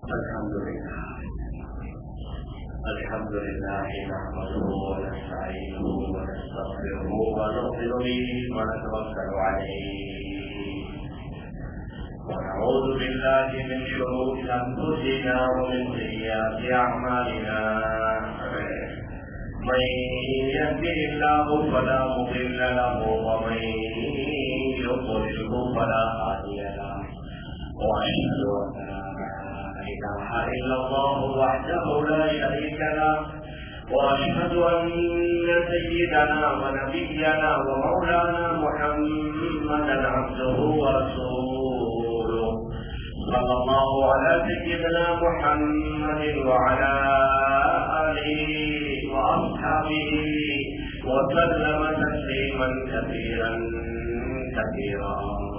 الحمد لله الحمد لله نحمده ونستعينه ونستغفره ونؤمن به ونتوكل عليه ونعوذ بالله من شرور انفسنا ومن سيئات اعمالنا من يهده الله فلا مضل له ومن يضلله فلا هادي له واشهد ان لا اله الا الله وحده لا شريك له واشهد ان سيدنا ونبينا ومولانا محمدا عبده ورسوله صلى الله على سيدنا محمد وعلى اله واصحابه وسلم تسليما كثيرا كثيرا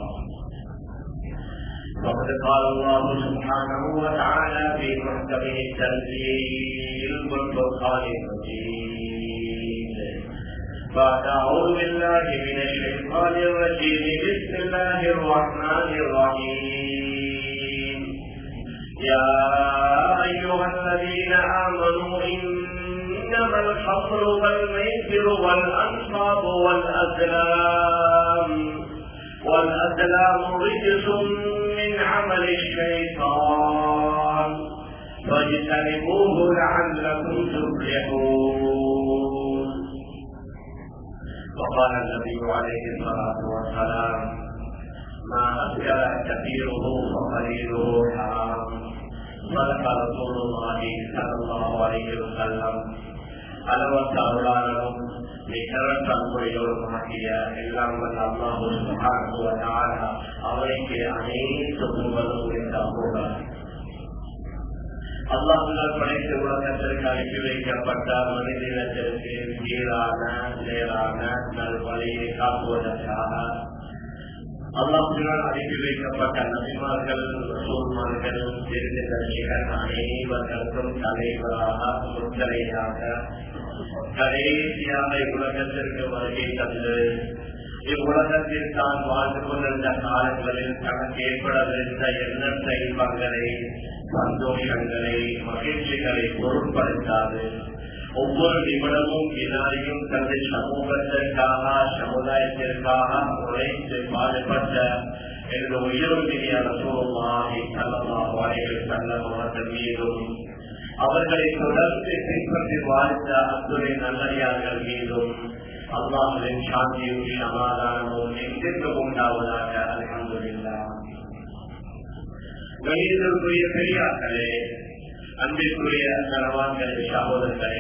وقد قال الله سبحانه وتعالى في محكمه التنزيل والفرقان المجيد بعد اعوذ بالله من الشيطان الرجيم بسم الله الرحمن الرحيم يا ايها الذين امنوا انما الخمر والميسر والانصاب والازلام والازلام رجس من عمل الشيطان فاجتنبوه لعلكم تفلحون وقال النبي عليه الصلاه والسلام ما اكل كثيره فقليله حرام صدق رسول الله صلى الله عليه وسلم அளவற்ற அருளாளரும் நிகரற்ற அன்புடையோருமாகிய எல்லாம் வல்ல அல்லாஹு சுப்ஹானஹு வ தஆலா அவருக்கு அனைத்து புகழும் உரித்தாகுக அல்லாஹுல்லால் படைத்த உலகத்திற்கு அனுப்பி வைக்கப்பட்ட மனிதனத்திற்கு சீரான நேரான நல்வழியை காக்குவதற்காக அல்லாஹுடன் அனுப்பி வைக்கப்பட்ட நபிமார்கள் சூழ்மார்கள் திருநதர்ஷிகள் அனைவர்களுக்கும் தலைவராக முத்தரையாக கடைசியாக இவ்வுலகத்திற்கு வருகை தந்து இவ்வுலகத்தில் தான் வாழ்ந்து கொண்டிருந்த காலங்களில் தனக்கு ஏற்படவிருந்த எண்ணற்ற இன்பங்களை சந்தோஷங்களை மகிழ்ச்சிகளை பொருட்படுத்தாது ஒவ்வொரு நிமிடமும் வினாடியும் தனது சமூகத்திற்காக சமுதாயத்திற்காக உழைத்து பாடுபட்ட எனது உயிரும் மினியான சூழலாகி செல்லமாக வரையில் செல்லம் அவர்கள் மீதும் அவர்களை தொடர்ந்து பின்பற்றி வாழ்ந்த அத்துறை நல்லடியார்கள் மீதும் அல்லாஹின் சாந்தியும் சமாதானமும் எங்கிருந்து உண்டாவதாக அலமதுல்லா கணிதத்திற்குரிய பெரியார்களே அன்பிற்குரிய கனவான்களே சகோதரர்களே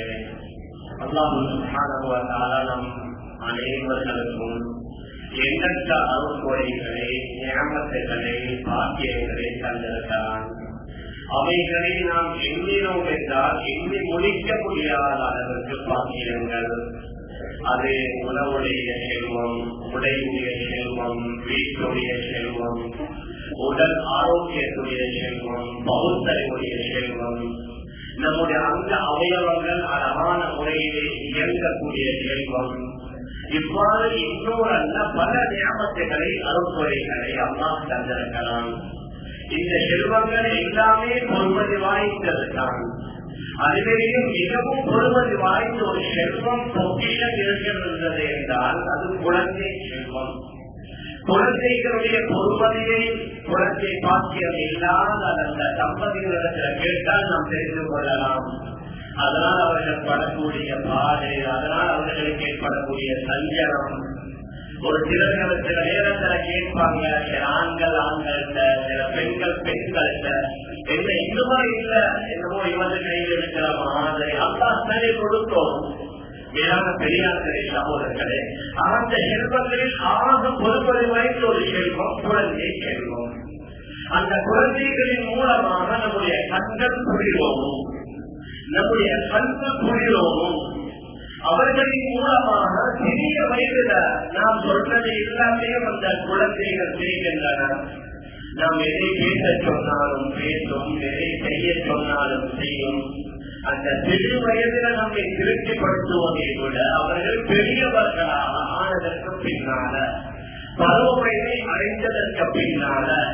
அல்லாஹு நம் அனைவர்களுக்கும் எண்ணற்ற அருள்கொடைகளை ஞாபகங்களை பாக்கியங்களை தந்திருக்கிறான் அவைகளை நாம் எண்ணினோம் என்றால் எண்ணி முடிக்க முடியாத அளவிற்கு பாக்கியங்கள் அது உணவுடைய செல்வம் உடையுடைய செல்வம் வீட்டுடைய செல்வம் உடல் ஆரோக்கியத்துடைய செல்வம் பகுத்தறிவுடைய செல்வம் நம்முடைய அந்த அவயவங்கள் அழகான முறையிலே இயங்கக்கூடிய செல்வம் இவ்வாறு இன்னொரு அல்ல பல ஞாபகங்களை அருள்முறைகளை அம்மா தந்திருக்கலாம் இந்த செல்வங்கள் எல்லாமே பொறுமதி வாய்ந்ததுதான் அதுவேயும் மிகவும் பொறுமதி வாய்ந்த ஒரு செல்வம் பொக்கிஷம் இருக்கின்றது என்றால் அது குழந்தை செல்வம் குழந்தைகளுடைய பொறுமதியை குழந்தை பாக்கியம் இல்லாத அந்த தம்பதிகளிடத்தில் கேட்டால் நாம் தெரிந்து கொள்ளலாம் அதனால் அவர்கள் படக்கூடிய பாடு அதனால் அவர்களுக்கு ஏற்படக்கூடிய சஞ்சலம் ஒரு சிலர்கள் சில நேரத்துல கேட்பாங்க சில ஆண்கள் ஆண்கள்கிட்ட சில பெண்கள் பெண்கள்கிட்ட என்ன இன்னுமா இல்ல என்னமோ இவங்க கையில் இருக்கிற மாதிரி அப்பா சரி கொடுத்தோம் மேலான பெரியார்களே சகோதரர்களே அந்த செல்வங்களில் ஆக பொறுப்பதை வாய்ந்த ஒரு செல்வம் குழந்தை செல்வம் அந்த குழந்தைகளின் மூலமாக நம்முடைய கண்கள் புரிவோமும் நம்முடைய கண்கள் புரிவோமும் அவர்களின் மூலமாக சிறிய வயதுல நாம் சொல்றது எல்லாமே அந்த குழந்தைகள் செய்கின்றன நாம் எதை பேச சொன்னாலும் பேசும் எதை செய்ய சொன்னாலும் செய்யும் அந்த சிறு வயதில நம்மை திருப்திப்படுத்துவதை விட அவர்கள் பெரியவர்களாக ஆனதற்கு பின்னால பருவமையை அடைந்ததற்கு பின்னால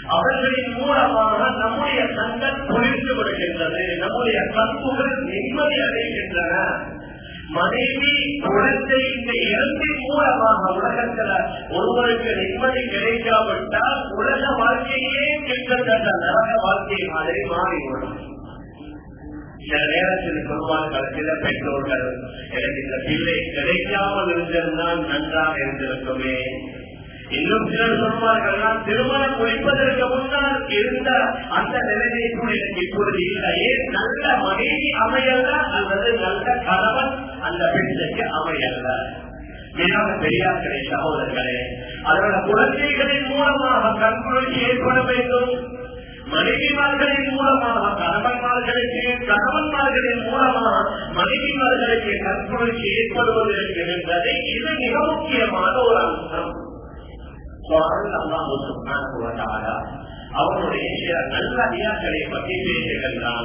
அவர்களின் மூலமாக நம்முடைய கண்கள் குளிர்ந்து விடுகின்றது நம்முடைய கற்புகள் நிம்மதி அடைகின்றன மனைவி குழந்தை இந்த இரண்டின் மூலமாக உலகத்துல ஒருவருக்கு நிம்மதி கிடைக்காவிட்டால் உலக வாழ்க்கையே கிட்டத்தட்ட நரக வாழ்க்கை மாதிரி மாறிவிடும் சில நேரத்தில் சொல்வார்கள் சில பெற்றோர்கள் எனக்கு இந்த பிள்ளை கிடைக்காமல் இருந்திருந்தால் நன்றாக இருந்திருக்குமே இன்னும் சிலர் சொல்வார்கள் நான் திருமணம் முடிப்பதற்கு முன்னால் இருந்த அந்த நிலையை கூட எனக்கு இப்பொழுது இல்லை ஏன் நல்ல மனைவி அமையல்ல அல்லது நல்ல கணவன் அந்த பெண்ணுக்கு அமையல்ல மேலாக பெரியார்களே சகோதரர்களே அதோட குழந்தைகளின் மூலமாக கண்குழி ஏற்பட வேண்டும் மனைவிமார்களின் மூலமாக கணவன்மார்களுக்கு கணவன்மார்களின் மூலமாக மனைவிமார்களுக்கு கற்புணர்ச்சி ஏற்படுவது என்பதை இது மிக முக்கியமான ஒரு அம்சம் அவனுடைய சில நல்ல அதிகாக்களை பற்றி பேசுகின்றான்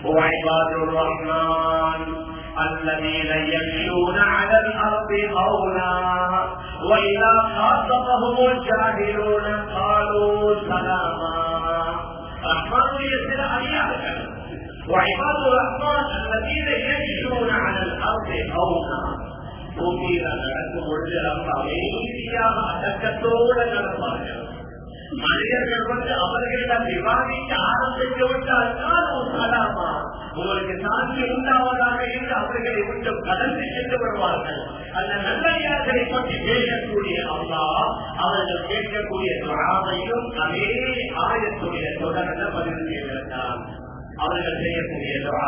الذين يمشون على الأرض هونا وإذا خاطبهم الجاهلون قالوا سلاما رحمن يسر أياك وعباد الرحمن الذين يمشون على الأرض هونا பூமியில நடக்கும் பொழுது ரொம்ப அமைதியாக அடக்கத்தோடு நடப்பார்கள் மனிதர்கள் வந்து அவர்களிடம் விவாதிக்க ஆரம்பித்து விட்டால் தான் ஒரு சலாமா உங்களுக்கு சாந்தி உண்டாவதாக என்று அவர்களை விட்டு கடந்து சென்று வருவார்கள் அந்த நல்லையார்களை பற்றி பேசக்கூடிய அம்மா அவர்கள் கேட்கக்கூடிய துறாமையும் அதே ஆயத்துடைய தொடர்ந்த பதிவு செய்திருந்தார் அவர்கள் செய்யக்கூடிய துறா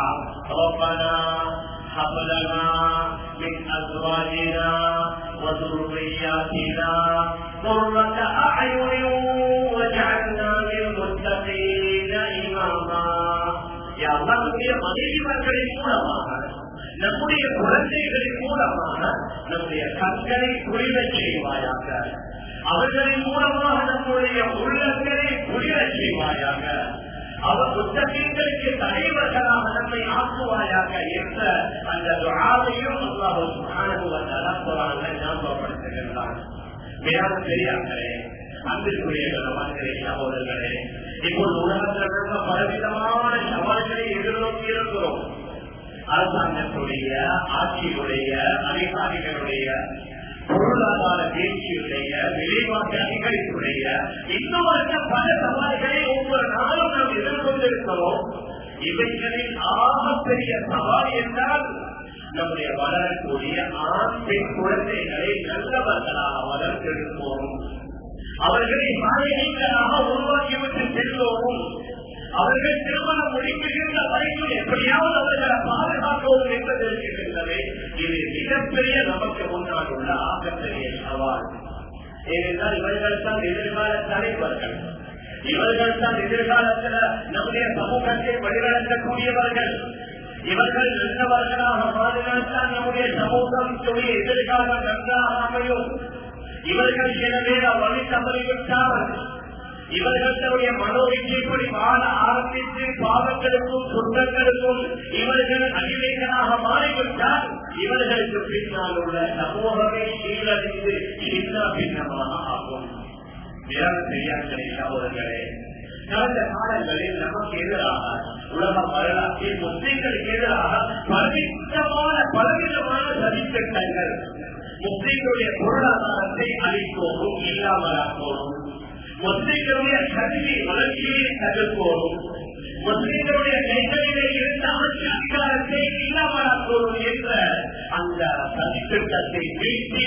هب لنا من ازواجنا وذرياتنا قرة اعين واجعلنا للمتقين اماما يا الله நம்முடைய மனைவிமார்களின் மூலமாக நம்முடைய குழந்தைகளின் மூலமாக நம்முடைய கண்களை குளிரச் செய்வாயாக அவர்களின் மூலமாக நம்முடைய உள்ளங்களை குளிரச் செய்வாயாக அவர் புத்தகங்களுக்கு தலைவர்களாக நம்மை ஆக்குவாயாக என்ற அந்த துறாவையும் அல்லாஹ் ஞாபகப்படுத்துகின்றான் மேலான பெரியார்களே அன்பிற்குரிய கனவான்களே சகோதரர்களே இப்போது உலகத்தில் உள்ள பலவிதமான சவால்களை எதிர்நோக்கி இருக்கிறோம் அரசாங்கத்துடைய ஆட்சியுடைய அதிகாரிகளுடைய பொருளாதார வீழ்ச்சியுடைய விலைவாசி அதிகரிப்புடைய இன்னும் பல சவால்களை ஒவ்வொரு நாளும் நாம் எதிர்கொண்டிருக்கிறோம் இவைகளில் ஆகப்பெரிய சவால் என்றால் நம்முடைய வளரக்கூடிய ஆண் பெண் குழந்தைகளை நல்லவர்களாக வளர்த்தெடுப்போம் அவர்களை மாணவிகளாக உருவாக்கிவிட்டு செல்வோம் அவர்கள் திருமணம் முடிக்கின்ற வரைக்கும் எப்படியாவது அவர்களை பாதுகாக்கவும் என்பது இருக்கின்றது இது மிகப்பெரிய நமக்கு முன்னால் உள்ள ஆகப்பெரிய சவால் ஏனென்றால் இவர்கள் தான் எதிர்கால தலைவர்கள் இவர்கள் தான் எதிர்காலத்தில் நம்முடைய சமூகத்தை வழிநடத்தக்கூடியவர்கள் இவர்கள் நல்லவர்களாக பாதுகாத்தால் நம்முடைய சமூகத்துடைய எதிர்காலம் நன்றாக அமையும் இவர்கள் சில பேர் வழி தவறிவிட்டார்கள் இவர்கள் தன்னுடைய மனோவிஜயப்படி வாழ ஆரம்பித்து பாவங்களுக்கும் சொந்தங்களுக்கும் இவர்கள் அடிமைகளாக மாறிவிட்டால் இவர்களுக்கு பின்னால் உள்ள சமூகமே சீரழிந்து சின்ன பின்னமாக ஆகும் செய்யாங்களே சகோதரர்களே கடந்த காலங்களில் நமக்கு எதிராக உலக வரலாற்றில் முஸ்லிம்களுக்கு எதிராக பலவிதமான பலவிதமான சதித்திட்டங்கள் முஸ்லிம்களுடைய பொருளாதாரத்தை அழிப்போரும் இல்லாமலாக்கோரும் முஸ்லிம்களுடைய கல்வி வளர்ச்சியை தடுப்போரும் முஸ்லிம்களுடைய கைகளிலே இருந்த ஆட்சி அதிகாரத்தை இல்லாமலாக்கோரும் என்ற அந்த சதித்திட்டத்தை வீழ்த்தி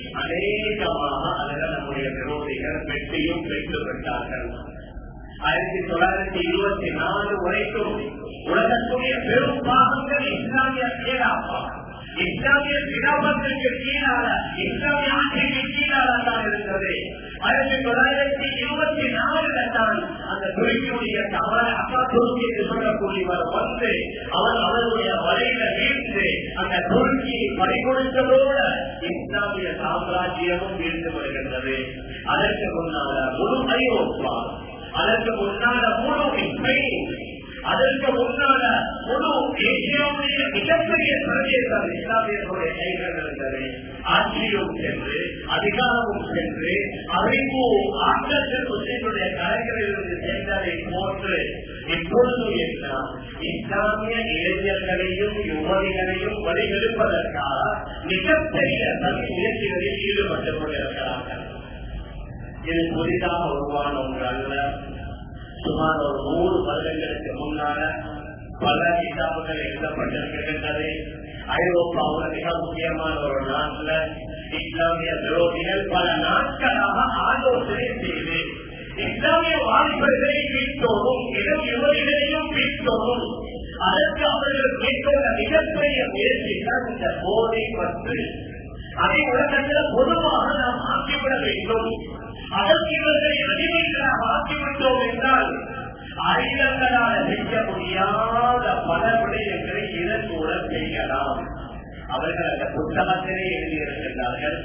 அநேகமாக அதில் நம்முடைய விரோதிகள் வெற்றியும் பெற்று விட்டார்கள் ஆயிரத்தி தொள்ளாயிரத்தி இருபத்தி நாலு வரைக்கும் உலகத்துடைய பெரும் பாகங்கள் இஸ்லாமிய பேராப்பா இஸ்லாமிய விடாபத்திற்கு கீழாக இஸ்லாமிய ஆட்சிக்கு கீழாக தான் இருந்தது ஆயிரத்தி தொள்ளாயிரத்தி இருபத்தி நாலுல தான் அந்த துருக்கியுடைய தவறு அப்பா துருக்கி என்று சொல்லக்கூடியவர் வந்து அவர் அவருடைய வலையில வீழ்ந்து அந்த துருக்கியை பறிகொடுத்ததோடு இஸ்லாமிய சாம்ராஜ்யமும் வீழ்ந்து வருகின்றது அதற்கு முன்னால முழு ஐரோப்பா அதற்கு முன்னால முழு ஸ்பெயின் அதற்கு முன்னால முழு ஏசியாவுடைய மிகப்பெரிய பிரதேசம் இஸ்லாமியர்களுடைய கைகள் இருந்தது ஆட்சியும் சென்று அதிகாரமும் சென்று அறிவு ஆற்றல் முஸ்லிம்களுடைய கலைகளில் இருந்து சென்றதை போன்று இப்பொழுது என்ன இஸ்லாமிய இளைஞர்களையும் யுவதிகளையும் வழிகெடுப்பதற்காக மிகப்பெரிய தனி முயற்சிகளில் ஈடுபட்டுக் கொண்டிருக்கிறார்கள் இது புதிதாக உருவான ஒன்று அல்ல சுமார் ஒரு நூறு வருடங்களுக்கு முன்னால பல கிதாபுகள் எழுதப்பட்டிருக்கின்றது ஐரோப்பாவில் மிக முக்கியமான ஒரு நாட்டில் இஸ்லாமிய விரோதிகள் பல நாட்களாக ஆலோசனை செய்து இஸ்லாமிய வாலிபர்களை மீட்டோடும் இளம் யுவதிகளையும் மீட்டோடும் அதற்கு அவர்கள் மேற்கொண்ட மிகப்பெரிய முயற்சி தான் இந்த போதை பற்று அதை உலகத்தில் பொதுவாக நாம் ஆக்கிவிட வேண்டும் அதற்கு இவர்களை அடிமைகளாக ஆக்கிவிட்டோம் என்றால் ஆயுதங்களால் செய்ய முடியாத பல விடயங்களை இதன் செய்யலாம் அவர்கள் அந்த புத்தகத்திலே எழுதியிருக்கின்றார்கள்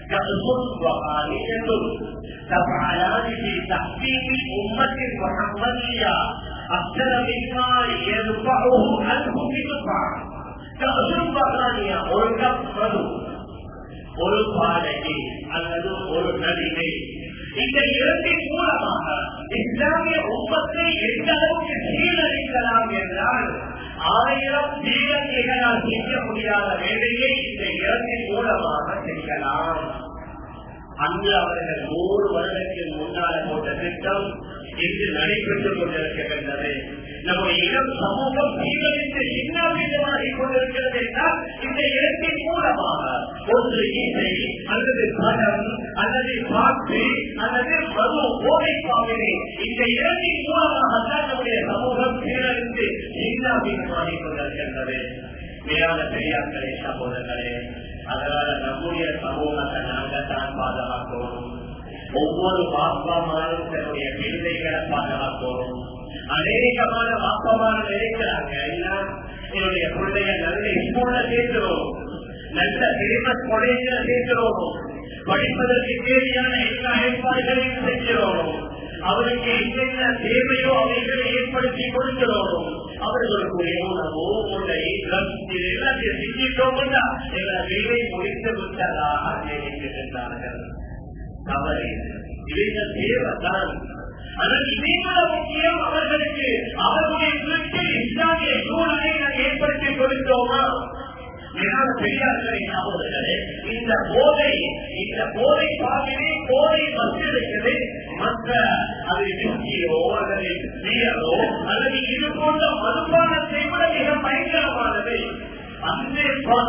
تفعلان في تحكيم أمة محمدية أكثر مما يدفعه عنه بدفع كأسر بغانية ஒரு கப் மது ஒரு பாடகி அல்லது ஒரு நடிகை இந்த இரண்டின் மூலமாக இஸ்லாமிய உப்பத்தை எந்த அளவுக்கு சீரழிக்கலாம் என்றால் ஆயிரம் சீரழிகளால் செய்ய முடியாத வேலையை இந்த இரண்டின் மூலமாக செய்யலாம் அன்று அவர்கள் நூறு வருடத்தின் முன்னால போட்ட திட்டம் இன்று நடைபெற்றுக் கொண்டிருக்கின்றது நம்முடைய இளம் சமூகம் சீரழித்து சின்னாபின்னமாகி கொண்டிருக்கிறது என்றால் இந்த இடத்தின் மூலமாக ஒன்று இசை அல்லது படம் அல்லது பாட்டு அல்லது மது போதை பாவினை இந்த இரண்டின் மூலமாகத்தான் நம்முடைய சமூகம் சீரழித்து சின்னாபின்னமாகி கொண்டிருக்கின்றது மேலான பெரியார்களே சகோதரர்களே அதனால நம்முடைய சமூகத்தை நாங்கள் தான் பாதுகாக்கணும் ஒவ்வொரு வாப்பமாரும் தன்னுடைய பிள்ளைகளை பாதுகாக்கணும் அநேகமான வாப்பமான நினைக்கிறாங்க எல்லாம் என்னுடைய பிள்ளைய நல்ல ஸ்கூல்ல சேர்க்கிறோம் நல்ல ஃபேமஸ் காலேஜ்ல சேர்க்கிறோம் படிப்பதற்கு தேவையான எல்லா ஏற்பாடுகளையும் செஞ்சிடணும் அவருக்கு என்னென்ன தேவையோ அவைகளை ஏற்படுத்தி கொடுக்கிறோம் அவர்களுக்கு உணவோ உடை இது எல்லாத்தையும் செஞ்சிட்டோம் எங்களை வேலை முடித்து விட்டதாக நினைக்கின்றார்கள் தவறு இவைகள் தேவைதான் ஆனால் இதைவிட முக்கியம் அவர்களுக்கு அவருடைய வீட்டில் இஸ்லாமிய சூழலை நாம் ஏற்படுத்தி கொடுத்தோமா மேலான பெரியார்களே சகோதரர்களே இந்த போதை இந்த போதை பாவிலே போதை வந்திருக்கிறது மற்ற அது விஸ்கியோ அல்லது பியரோ அல்லது இது போன்ற மதுபானத்தை விட மிக பயங்கரமானது அந்த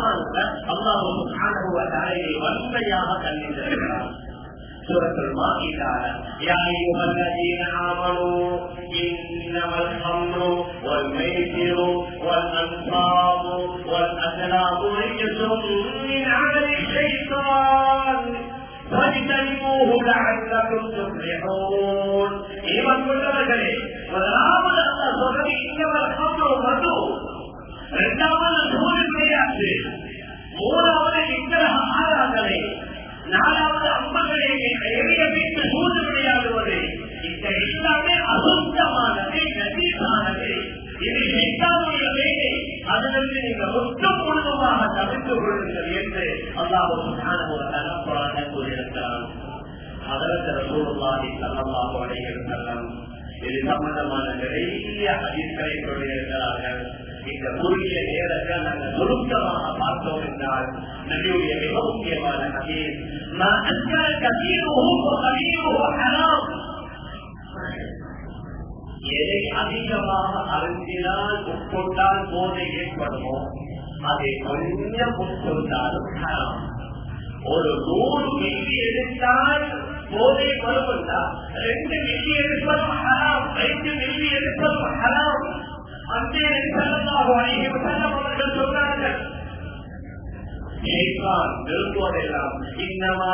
அல்லாஹ் வன்மையாக கண்டிருக்கிறார் سورة المائدة يا أيها الذين آمنوا إنما الخمر والميسر والأنصاب والأزلام رجس من عمل الشيطان فاجتنبوه لعلكم تفلحون إيمان كل مجري முதலாவது அல்ல சொல்றது இன்னவர் கம்ரம் மது இரண்டாவது நூறு கிடையாது மூணாவது இத்தரக ஆராதனை நாலாவது அம்பங்களை எளிய வீட்டு சூழ்ந்து விளையாடுவது இந்த எல்லாமே அசுத்தமானது நதீசானது இது எட்டாவுடைய வேலை அதிலிருந்து நீங்கள் முற்றம் முழுவதுமாக தவிர்த்து கொள்ளுங்கள் என்று அல்லாஹ் ஒரு தகப்படாக கூறியிருக்கிறான் அதற்கு ரசூலுல்லாஹி ஸல்லல்லாஹு அலைஹி வஸல்லம் இது சம்பந்தமான நிறைய ஹதீஸ்களை சொல்லியிருக்கிறார்கள் இந்த குறுகிய நேரத்தை நாங்கள் சுருக்கமாக பார்த்தோம் என்றால் நபியுடைய மிக முக்கியமான ஹதீஸ் எதை அதிகமாக அருந்தினால் உட்கொண்டால் போதை ஏற்படுமோ அதை கொஞ்சம் உட்கொண்டாலும் ஹராம் ஒரு நூறு மில்லி எடுத்தால் போதை வருவதா ரெண்டு மில்லி எடுப்பதும் ஹராம் ரெண்டு மில்லி எடுப்பதும் ஹராம் அந்த அவர்கள் சொன்னார்கள் விரும்புவதெல்லாம் இன்னமா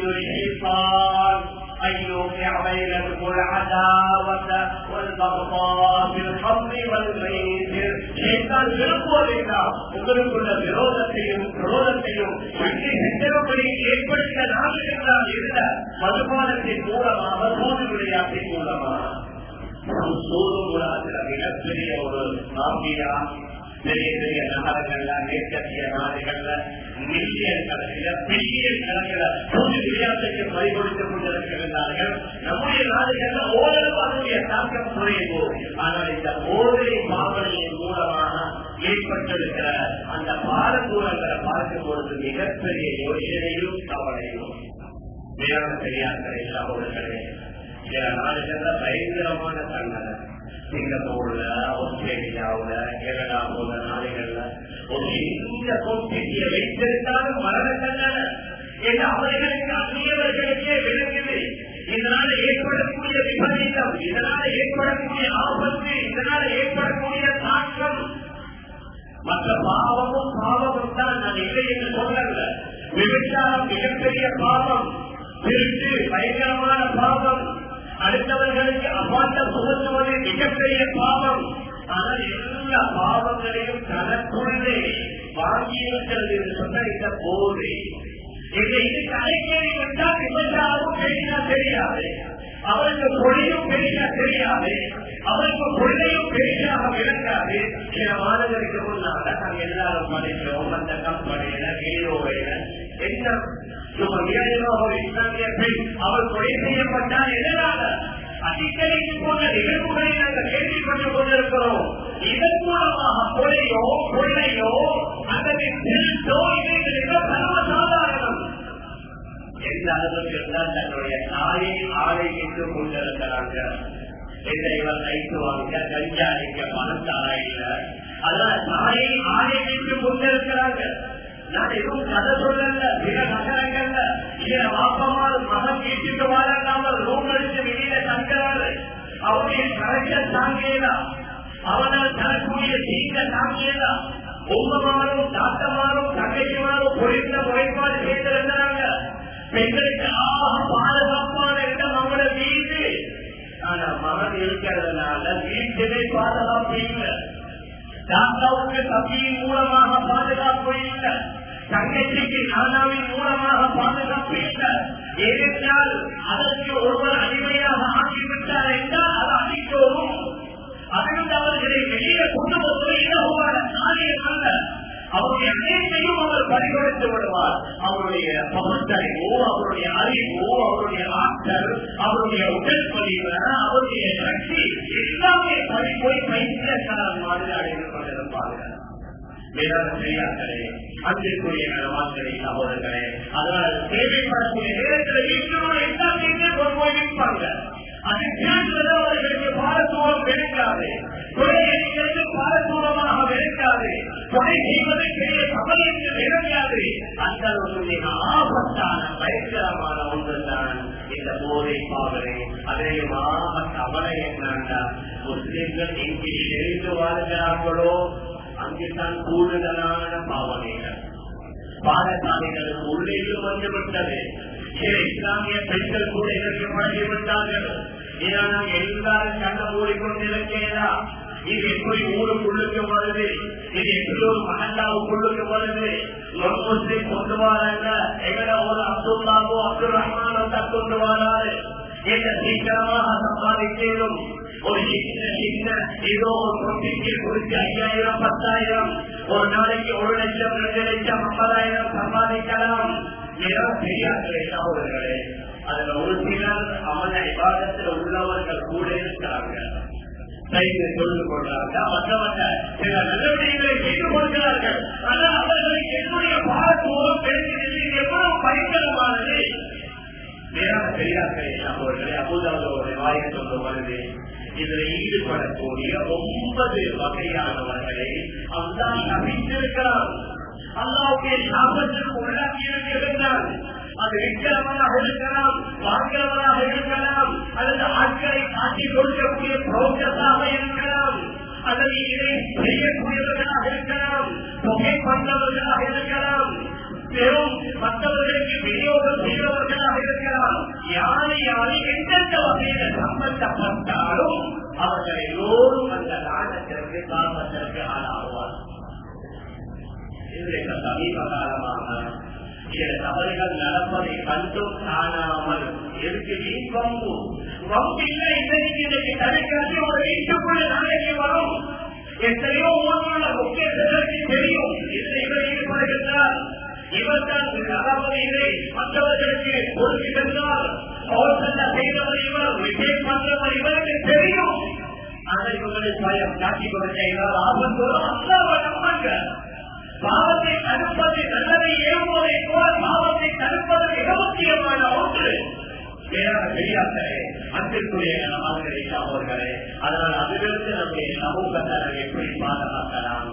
أن يوقع بينكم العداوة والبغضاء في الخمر والميسر شيطان விரும்புவதெல்லாம் உங்களுக்குள்ள விரோதத்தையும் குரோதத்தையும் அங்கே சென்றபடி ஏற்படுத்த நாடுகளால் இருந்த மதுபானத்தின் மூலமாக சூது விளையாட்டின் மூலமாக சோதும் உலகத்தில் மிகப்பெரிய ஒரு மாபியா பெரிய பெரிய நகரங்கள்ல மேற்கத்திய நாடுகள்ல மில்லியன் கணக்கில் பில்லியன் கணக்கில் பொது விளையாட்டுக்கு பறிகொடுத்துக் கொண்டிருக்கிறார்கள் நம்முடைய நாடுகள்ல ஓரளவு அதனுடைய தாக்கம் குறையுமோ ஆனால் இந்த போதை பாவனையின் மூலமாக ஏற்பட்டிருக்கிற அந்த பாரதூரங்களை பார்க்கும் பொழுது மிகப்பெரிய யோசனையும் கவலையும் வேளாண் பெரியார்களே சகோதரர்களே சில நாடுகள்ல பயங்கரமான தண்டனை சிங்கப்பூர்ல ஆஸ்திரேலியாவுல கேரளா போன்ற நாடுகள்ல ஒரு சின்ன கொம்பிட்டிய வைத்திருந்தாலும் மரண தண்டனை என்று அவர்களுக்கு அந்நியவர்களுக்கே விளங்குது இதனால ஏற்படக்கூடிய விபரீதம் இதனால ஏற்படக்கூடிய ஆபத்து இதனால ஏற்படக்கூடிய தாக்கம் மற்ற பாவமும் பாவமும் தான் நான் இல்லை என்று சொல்லல விபச்சாரம் மிகப்பெரிய பாவம் திருட்டு பயங்கரமான பாவம் அடுத்தவர்களுக்கு அபாண்டம் சுமத்துவது மிகப்பெரிய பாவம் ஆனால் எல்லா பாவங்களையும் தனக்குள்ளே வாங்கியிருக்கிறது என்று சொன்ன இந்த போதை இதை இது கலைஞரை விட்டால் விபச்சாரமும் பெரியா தெரியாது அவருக்கு பொழியும் பெரியா தெரியாது அவருக்கு கொள்ளையும் பெரியாக விளங்காது சில மாதங்களுக்கு முன்னால நாங்க எல்லாரும் படிக்கிறோம் அந்த கம்பெனியில ஹீரோவையில என்ன சும்மா ஏழோ ஒரு இஸ்லாமிய பெண் அவர் கொலை செய்யப்பட்டால் எதனால அடிக்கடிக்கு போன்ற நிகழ்வுகளை நாங்கள் கேள்விப்பட்டுக் கொண்டிருக்கிறோம் இதன் மூலமாக கொலையோ கொள்ளையோ அல்லது திருட்டோ இவைகளிலோ சர்வசாதாரணம் எந்த அளவுக்கு இருந்தால் தன்னுடைய தாயை ஆலை என்று கொண்டிருக்கிறாங்க எந்த இவர் லைட்டு வாங்க கஞ்சா அடிக்க பணத்தாரா இல்ல அதனால தாயை ஆலை என்று கொண்டிருக்கிறாங்க நான் எதுவும் கதை சொல்லல சில நகரங்கள்ல சில வாப்பமால் மகன் வீட்டுக்கு வாழாமல் ரூம் அடிச்சு வெளியில தங்குறாரு அவருடைய கரெக்ஷன் தாங்கியதா அவனால் தரக்கூடிய தீங்க தாங்கியதா உங்கமாரும் தாத்தமாரும் தங்கைக்குமாரும் பொறித்த முறைப்பாடு செய்திருந்தாங்க பெண்களுக்கு ஆக பாதுகாப்பான இடம் அவங்களோட வீடு ஆனா மகன் இருக்கிறதுனால வீட்டிலே பாதுகாப்பு இல்லை தாத்தாவுக்கு தம்பியின் மூலமாக பாதுகாப்பு இல்லை தங்கச்சிக்கு நானாவின் மூலமாக பாதுகாப்பு இல்லை ஏனென்றால் அதற்கு ஒருவர் அடிமையாக ஆக்கிவிட்டார் என்றால் அது அடிக்கோரும் அதிலிருந்து அவர்களை வெளியே கொண்டு வருவது இலகுவான காரியம் அல்ல அவருடைய அனைத்தையும் அவர் பறிகொடுத்து விடுவார் அவருடைய பகுத்தறிவோ அவருடைய அறிவோ அவருடைய ஆற்றல் அவருடைய உடல் பதிவு அவருடைய சக்தி எல்லாமே பறி போய் பைத்தியக்காரன் மாதிரி அடைந்து கொண்டிருப்பார்கள் செய்யார்களே அன்பிற்குரிய நலவான்களே சகோதரர்களே அதனால் தேவைப்படக்கூடிய நேரத்தில் வீட்டோட எல்லாத்தையுமே கொண்டு போய் நிற்பாங்க அது சேர்ந்தது அவர்களுக்கு பாரதூரம் விளக்காது கொலையடிக்கிறது பாரதூரமாக விளக்காது கொலை செய்வது பெரிய சபை என்று விளங்காது அந்த ஒரு மிக ஆபத்தான பயங்கரமான ஒன்றுதான் இந்த போதை பாவனை அதிலேயும் ஆபத்து அவனை என்னன்னா முஸ்லிம்கள் எங்கே எழுந்து வாழ்கிறார்களோ அங்குதான் கூடுதலான பாவனைகள் பாடசாலைகளுக்கு உள்ளேயும் வந்துவிட்டது சில இஸ்லாமிய பெண்கள் கூட இதற்கு பழகிவிட்டார்கள் ஏன்னா நாங்கள் எல்லாரும் கண்ண மூடிக்கொண்டிருக்கிறதா இது எப்படி ஊருக்குள்ளுக்கு வருது இது எப்படி ஒரு மகல்லாவுக்குள்ளுக்கு வருது முஸ்லிம் கொண்டு வராங்க எங்கட ஒரு அப்துல்லாவோ அப்துல் ரஹ்மானோ தான் கொண்டு வராது என்ன சீக்கிரமாக சம்பாதிக்கணும் ஒரு சின்ன சின்ன ஏதோ ஒரு தொட்டிக்கு குறித்து ஐயாயிரம் பத்தாயிரம் ஒரு நாளைக்கு ஒரு லட்சம் ரெண்டு லட்சம் ஐம்பதாயிரம் சம்பாதிக்கலாம் ஏதோ பெரியார்களே சகோதரர்களே அதுல ஒரு சிலர் அவன விவாதத்தில் உள்ளவர்கள் கூட இருக்கிறாங்க சைத்து சொல்லிக் கொள்றாங்க மற்றவங்க சில நடவடிக்கைகளை செய்து கொள்கிறார்கள் ஆனால் அவர்களுக்கு என்னுடைய பாரதூரம் பெருகினது எவ்வளவு பயங்கரமானது வேறாக பெரியார்களே சகோதரர்களே அப்போதாவது ஒரு வாயை சொல்ல வருது இதுல ஈடுபடக்கூடிய ஒன்பது வகையானவர்களை அல்லாஹ் சபித்திருக்கிறான் அல்லாவுடைய சாபத்திற்கு உள்ளாக்கி இருக்கிறான் அது விக்கிரமனாக இருக்கலாம் பார்க்கிறவனாக இருக்கலாம் அல்லது ஆட்களை காட்டி கொடுக்கக்கூடிய புரோக்கஸாக இருக்கலாம் அல்லது இதை செய்யக்கூடியவர்களாக இருக்கலாம் தொகை பண்ணவர்களாக இருக்கலாம் பெரும் மற்றவர்களுக்கு விநியோகம் செய்தவர்களாக இருக்கலாம் யாரை யாரை எந்தெந்த வகையில சம்பந்தப்பட்டாலும் அவர்கள் எல்லோரும் அந்த நாட்டத்திற்கு காரணத்திற்கு ஆளாகுவார் இன்றைக்கு சமீப காலமாக சில தவறுகள் நடப்பதை கண்டும் காணாமல் எதுக்கு நீ வம்பு வம்பு இல்லை இன்னைக்கு இன்னைக்கு தடுக்காசி ஒரு வீட்டுக்குள்ள நாளைக்கு வரும் எத்தனையோ ஊர்ல முக்கியத்திற்கு தெரியும் இதில் இவர் ஈடுபடுகின்றார் இவர் தான் அதாவது இதை மற்றவர்களுக்கு கொடுக்கின்றார் அவர் செய்தவர் இவர் விஜய் பண்றவர் இவருக்கு தெரியும் ஆனால் இவர்களை பயம் காட்டி கொடுக்கிறார் ஆபத்து அல்லாவை நம்புங்க பாவத்தை தடுப்பது நல்லதை ஏவுவதை போல பாவத்தை தடுப்பது மிக முக்கியமான ஒன்று பெரியார்களே அன்பிற்குரிய நலமான்களே அவர்களே அதனால் அதிலிருந்து நம்முடைய சமூகத்தை எப்படி பாதுகாக்கலாம்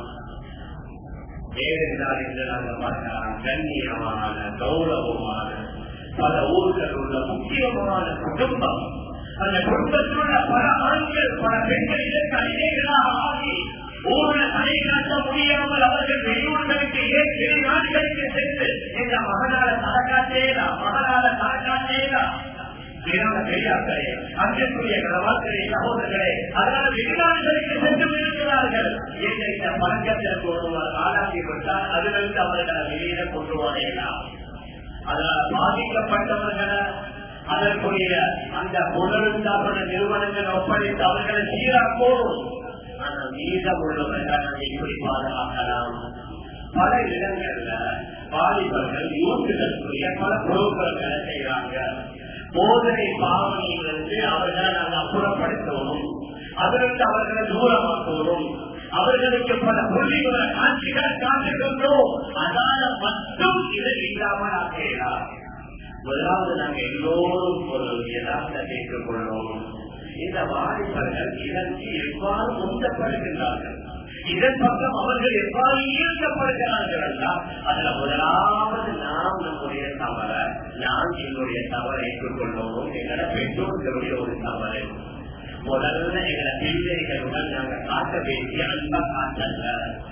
ஏனென்றால் இன்று நாங்கள் பார்க்கலாம் கண்ணியமான கௌரவமான பல ஊர்கள் உள்ள முக்கியமான குடும்பம் அந்த குடும்பத்தில் உள்ள பல ஆண்கள் பல பெண்கள் இதற்கு அநேகராக ஆகி ஊர்ல தலை காட்ட முடியாமல் அவர்கள் வெளியூர்களுக்கு ஏற்று நாடுகளுக்கு சென்று இந்த மகனால தலக்காட்டேதா மகனால தலக்காட்டேதா பெரியார்களே அன்பிற்குரிய கனவாக்களே சகோதரர்களே அதனால வெளிநாடுகளுக்கு சென்று இருக்கிறார்கள் இந்த பழக்கத்தில் ஒருவர் ஆளாக்கி விட்டால் அதிலிருந்து அவர்களை வெளியில கொண்டு வரையலாம் அதனால் பாதிக்கப்பட்டவர்களை அதற்குரிய அந்த புனருந்தாபன நிறுவனங்கள் ஒப்படைத்து அவர்களை சீராக்கோம் ஆனால் மீதம் உள்ளவர்கள் அதை எப்படி பாதுகாக்கலாம் பல இடங்கள்ல வாலிபர்கள் யூத்துகளுக்குரிய பல பொருட்களை செய்யறாங்க போதனை பாவனையிலிருந்து அவர்களை நாங்கள் அப்புறப்படுத்தணும் அதற்கு அவர்களை தூரமாக்குவோம் அவர்களுக்கு பல புள்ளிகளை காட்சிகளை காட்டுகின்றோம் அதனால மட்டும் இதை இல்லாமல் ஆக்கலாம் முதலாவது நாங்கள் எல்லோரும் ஒரு யதார்த்தத்தை ஏற்றுக்கொள்ளோம் இந்த வாலிபர்கள் இதற்கு எவ்வாறு முந்தப்படுகின்றார்கள் இதன் பக்கம் அவர்கள் எவ்வாறு ஈர்க்கப்படுகிறார்கள் என்றால் அதுல முதலாவது நாம் நம்முடைய தவற நான் என்னுடைய தவறை ஏற்றுக்கொள்ளவும் எங்களோட பெற்றோர்களுடைய ஒரு தவறு முதல்ல எங்களை பிள்ளைகளுடன் நாங்க காட்ட வேண்டிய அன்ப காட்டல்ல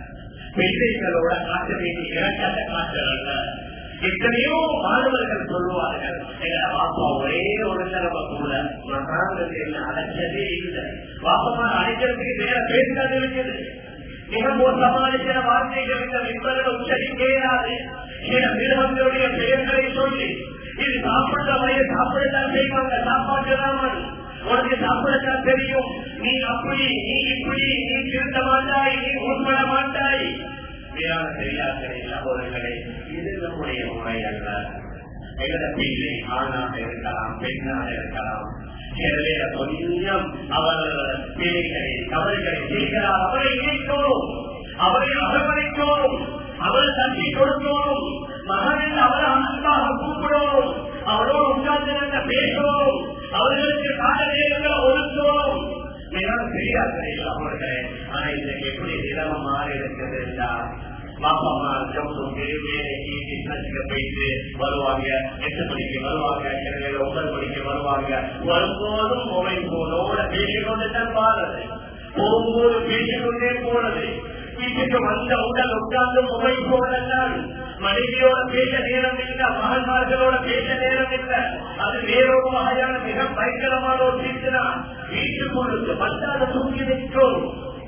பிள்ளைகளோட காட்ட வேண்டிய இறக்கத்தை காட்டல்ல எத்தனையோ மாணவர்கள் சொல்லுவார்கள் எங்க பாப்பா ஒரே ஒரு தடவை கூட மகான்கள் என்ன அழைச்சதே இல்லை பாப்பமா அழைக்கிறதுக்கு வேற பேசுறது இருக்குது மிக மோசமான சில வார்த்தைகள் இந்த விற்பனை உச்சரிக்க இயலாது சில நிறுவனங்களுடைய பெயர்களை சொல்லி இது சாப்பிட்ட வரைய சாப்பிடத்தான் செய்வாங்க சாப்பாட்டுதான் உனக்கு சாப்பிடத்தான் தெரியும் நீ அப்படி நீ இப்படி நீ திருத்த மாட்டாய் நீ உட்பட மாட்டாய் வேறான தெரியாதே சகோதரர்களே இது நம்முடைய முறை அல்ல எங்களோட பிள்ளை ஆணாக இருக்கலாம் பெண்ணாக இருக்கலாம் எனவே கொஞ்சம் அவர் பிள்ளைகளை தவறுகளை செய்கிறார் அவரை இணைத்தோம் அவரை அரவணைத்தோம் அவரை தட்டி கொடுத்தோம் மகனில் அவரை அன்பாக கூப்பிடுவோம் அவரோடு உட்கார்ந்து பேசுவோம் அவர்களுக்கு கால நேரங்களை ஒதுக்குவோம் மிகவும் பெரியார்களே அவர்களே ஆனா இன்றைக்கு எப்படி நிலம மாறி இருக்கிறது என்றால் பாப்பா அம்மா ஜம்மும் வேலைக்கு பிசினஸ்க்கு போயிட்டு வருவாங்க எட்டு மணிக்கு வருவாங்க இரவு ஒன்பது மணிக்கு வருவாங்க வரும்போதும் மொபைல் போனோட பேசிக்கொண்டு தான் பாருது போகும்போது பேசிக்கொண்டே போனது வீட்டுக்கு வந்த உடல் உட்கார்ந்து மொபைல் போனதான் மனைவியோட பேச நேரம் இல்ல மகன்மார்களோட பேச நேரம் இல்ல அது வேறொரு வகையான மிக பயங்கரமான ஒரு சிந்தனா வீட்டுக்குள்ளுக்கு வந்தாத தூக்கி வைக்கும்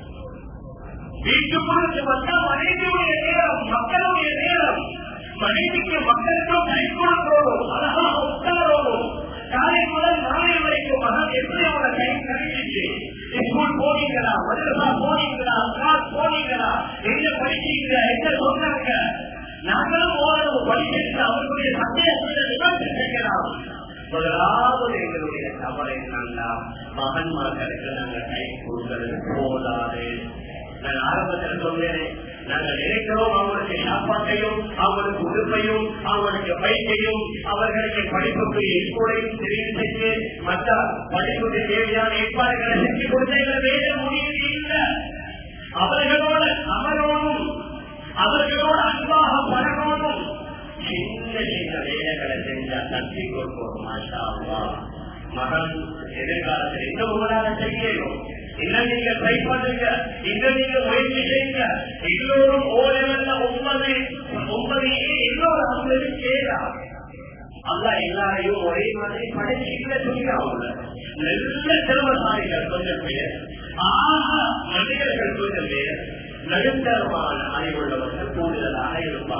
வீட்டுக்குள்ளுக்கு வந்தா மனைவியுடைய நேரம் மக்களுடைய நேரம் மனைவிக்கு மக்களுக்கும் கை கொடுக்கணும் அழகாக உட்காரோடும் காலை முதல் நாளை வரைக்கும் மகன் எப்படி அவனை கை கழிச்சு ஸ்கூல் போனீங்களா மதுரசா போனீங்களா கிளாஸ் போனீங்களா எங்க படிச்சீங்க எங்க சொன்னாங்க நாங்களும் ஓரளவு படிச்சிருக்க அவர்களுடைய சந்தேகத்தை நிவர்த்தி செய்யலாம் முதலாவது எங்களுடைய தவறை என்னன்னா மகன்மார்களுக்கு நாங்கள் கை கொடுக்கிறது போதாது நான் ஆரம்பத்தில் சொன்னேன் நாங்கள் நினைக்கிறோம் அவங்களுக்கு சாப்பாட்டையும் அவங்களுக்கு உடுப்பையும் அவங்களுக்கு பயிற்சையும் அவர்களுக்கு படிப்புக்கு ஸ்கூலையும் தெரிவு செஞ்சு மற்ற படிப்புக்கு தேவையான ஏற்பாடுகளை செஞ்சு கொடுத்த வேத முடிவு இல்லை அவர்களோட அமரோடும் அவர்களோடு அன்பாக பழகணும் சின்ன சின்ன வேலைகளை செஞ்சா தட்டி கொடுப்போம் மாஷா மகன் எதிர்காலத்தில் எந்த உங்களால செய்யணும் இன்னும் நீங்க ட்ரை பண்ணுங்க இன்னும் நீங்க முயற்சி செய்யுங்க எல்லோரும் ஓரளவுல ஒன்பது ஒன்பது எல்லோரும் அவங்களுக்கு சேரலாம் அல்ல எல்லாரையும் ஒரே மாதிரி படைச்சிக்கல சொல்லியாங்க நல்ல திறமசாலிகள் கொஞ்சம் பேர் ஆக மனிதர்கள் கொஞ்சம் பேர் நடுத்தரமான அறிவுள்ளவர்கள் கூடுதலாக இருப்பாங்க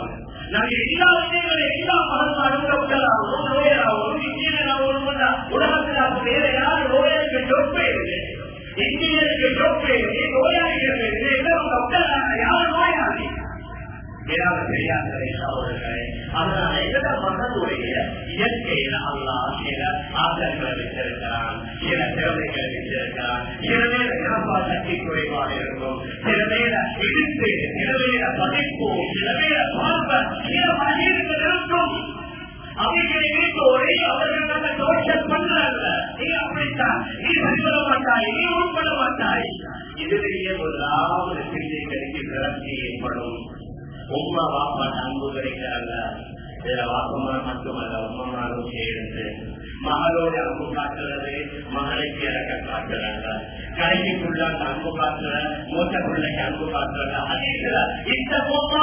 நாங்க எல்லா விஷயங்களும் எல்லா மகன்மாரும் டாக்டராகவும் லோயராகவும் இன்ஜினியராகவும் உலகத்தில் அப்ப வேற யாரும் லோயருக்கு ஜோப்பே இல்லை இன்ஜினியருக்கு ஜோப்பே இல்லை நோயாளிகள் இல்லை எல்லாரும் டாக்டராக யாரும் நோயாளி வேறாத பெரியார்களே சகோதரர்களே அதனால எந்த மகனுடைய இயற்கையில அல்லா சில ஆசைகளை வச்சிருக்கிறான் சில திறமைகளை வச்சிருக்கிறான் சில நேர ஞாபக சக்தி குறைவாக இருக்கும் சில நேர இடித்து சில நேர பதிப்பு சில நேர பார்ப்ப சில மனிதர்கள் இருக்கும் அவைகளை வீட்டோரை அவர்கள் நம்ம தோஷம் பண்றாங்க நீ அப்படித்தான் நீ சரிபட மாட்டாய் நீ உட்பட மாட்டாய் இதுலேயே முதலாவது பிள்ளைகளுக்கு விரக்தி ஏற்படும் உமா வாப்பாட்ட அன்பு கிடைக்கிறாங்க இதுல வாப்பமா மட்டுமல்ல உம்மமாரும் சேர்ந்து மகளோட அன்பு காட்டுறது மகளுக்கு இறக்க காட்டுறாங்க கடைக்குள்ள அன்பு காட்டுற மூத்த பிள்ளைக்கு அன்பு காட்டுறாங்க அதே இந்த பொம்மா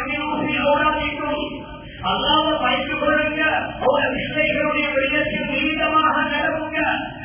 அவங்க அல்லாம பயந்து கொள்ளுங்க அவங்க பிள்ளைகளுடைய விடயத்தில் நீளமாக நடவுங்க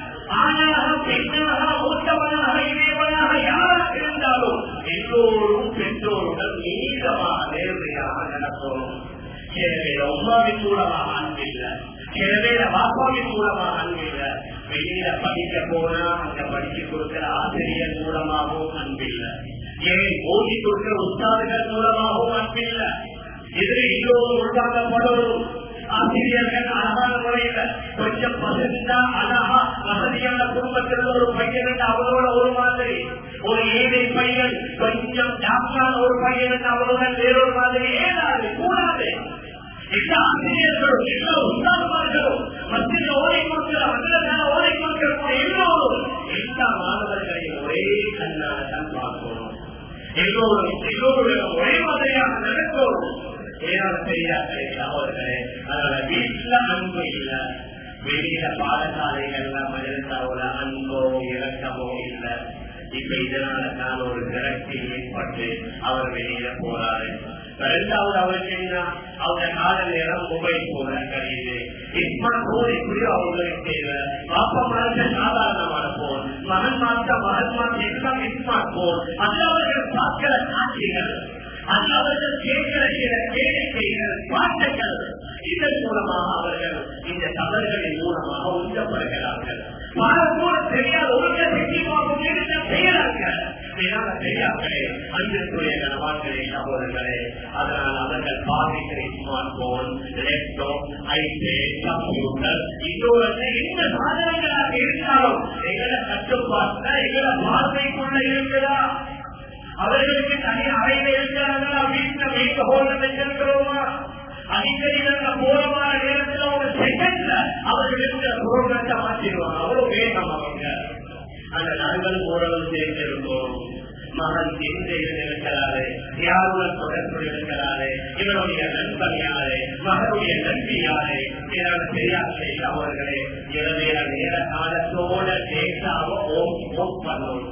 ஆணாக பெண்ணாக மூத்தவனாக இளையவனாக யாராக இருந்தாலும் எல்லோரும் பெற்றோருடன் நீளமாக நேர்மையாக நடக்கணும் எனவே உமாவின் மூலமாக அன்பில்லை எனவே பாப்பாவின் மூலமாக அன்பில்லை வெளியில படிக்க போனா அங்க படிச்சு கொடுக்கிற ஆசிரியர் மூலமாகவும் அன்பில்லை ஏன் ஓதி கொடுக்கிற உஸ்தாதுகள் மூலமாகவும் அன்பில்லை எதிரே எல்லோரும் உள்வாங்கப்படும் ஆசிரியர்கள் அழகான முறையில கொஞ்சம் பசந்தா அழகா வசதியான குடும்பத்தில் ஒரு பையன் அவரோட ஒரு மாதிரி ஒரு ஏழை பையன் கொஞ்சம் ஜாப்பான ஒரு பையன் அவருடன் வேறொரு மாதிரி ஏதாது கூடாது எல்லா ஆசிரியர்களும் எல்லா உண்டாகுமார்களும் மத்தியில் ஓலை கொடுக்கிற மத்தியில் ஓலை கொடுக்கிற எல்லோரும் எல்லா மாணவர்களையும் ஒரே கண்ணால தான் பார்க்கணும் எல்லோரும் எல்லோருடைய ஒரே மாதிரியாக நடக்கணும் ஏதாவது பெரியார்களே சகோதரர்களே அதனால வீட்டுல அன்பு இல்ல வெளியில பாடசாலைகள்ல மனிதத்தாவோட அன்போ இறக்கமோ இல்ல இப்ப இதனால தான் ஒரு விரக்தி ஏற்பட்டு அவர் வெளியில போறாரு ரெண்டாவது அவருக்கு என்ன அவங்க கால நேரம் மொபைல் போன கழியுது ஸ்மார்ட் போன் எப்படியோ அவங்களுக்கு தேவை பாப்பா மாற்ற சாதாரணமான போன் மகன் மாற்ற மகன் மாற்ற எல்லாம் ஸ்மார்ட் போன் அது அவர்கள் பார்க்கிற காட்சிகள் அது அவர்கள் கேட்கிற சில கேளிக்கைகள் பாட்டுகள் இதன் மூலமாக அவர்கள் இந்த தவறுகளின் மூலமாக உஞ்சப்படுகிறார்கள் கூட தெரியாத ஒழுங்கத்தை செய்யறார்கள் தெரியாமலே அன்பிற்குரிய கனவான்களே சகோதரர்களே அதனால் அவர்கள் பாவிக்கிற smart phone laptop iPad computer இதோட எந்த சாதனங்களாக இருந்தாலும் எங்களை கட்டுப்பாட்டுல எங்களை பார்வைக்குள்ள இருக்குதா அவர்களுக்கு தனி அறையில இருக்கிறாங்களா வீட்டுல வீட்டு ஹோல்ல வச்சிருக்கிறோமா அடிக்கடி நாங்க போறமான நேரத்துல ஒரு செகண்ட்ல அவர்கள் இருக்கிற புரோகிரத்தை மாற்றிடுவாங்க அவ்வளவு வேகம் அவங்க அந்த நாங்கள் ஓரளவு தெரிஞ்சிருக்கோம் மகன் எந்த இருக்கிறாரு யாருடன் தொடர்பு இருக்கிறாரு இவருடைய நண்பன் யாரு மகனுடைய நன்றி யாரு ஏதாவது பெரியார்களே அவர்களே இரவேல நேர காலத்தோட டேட்டாவை ஓம் ஓம் பண்ணணும்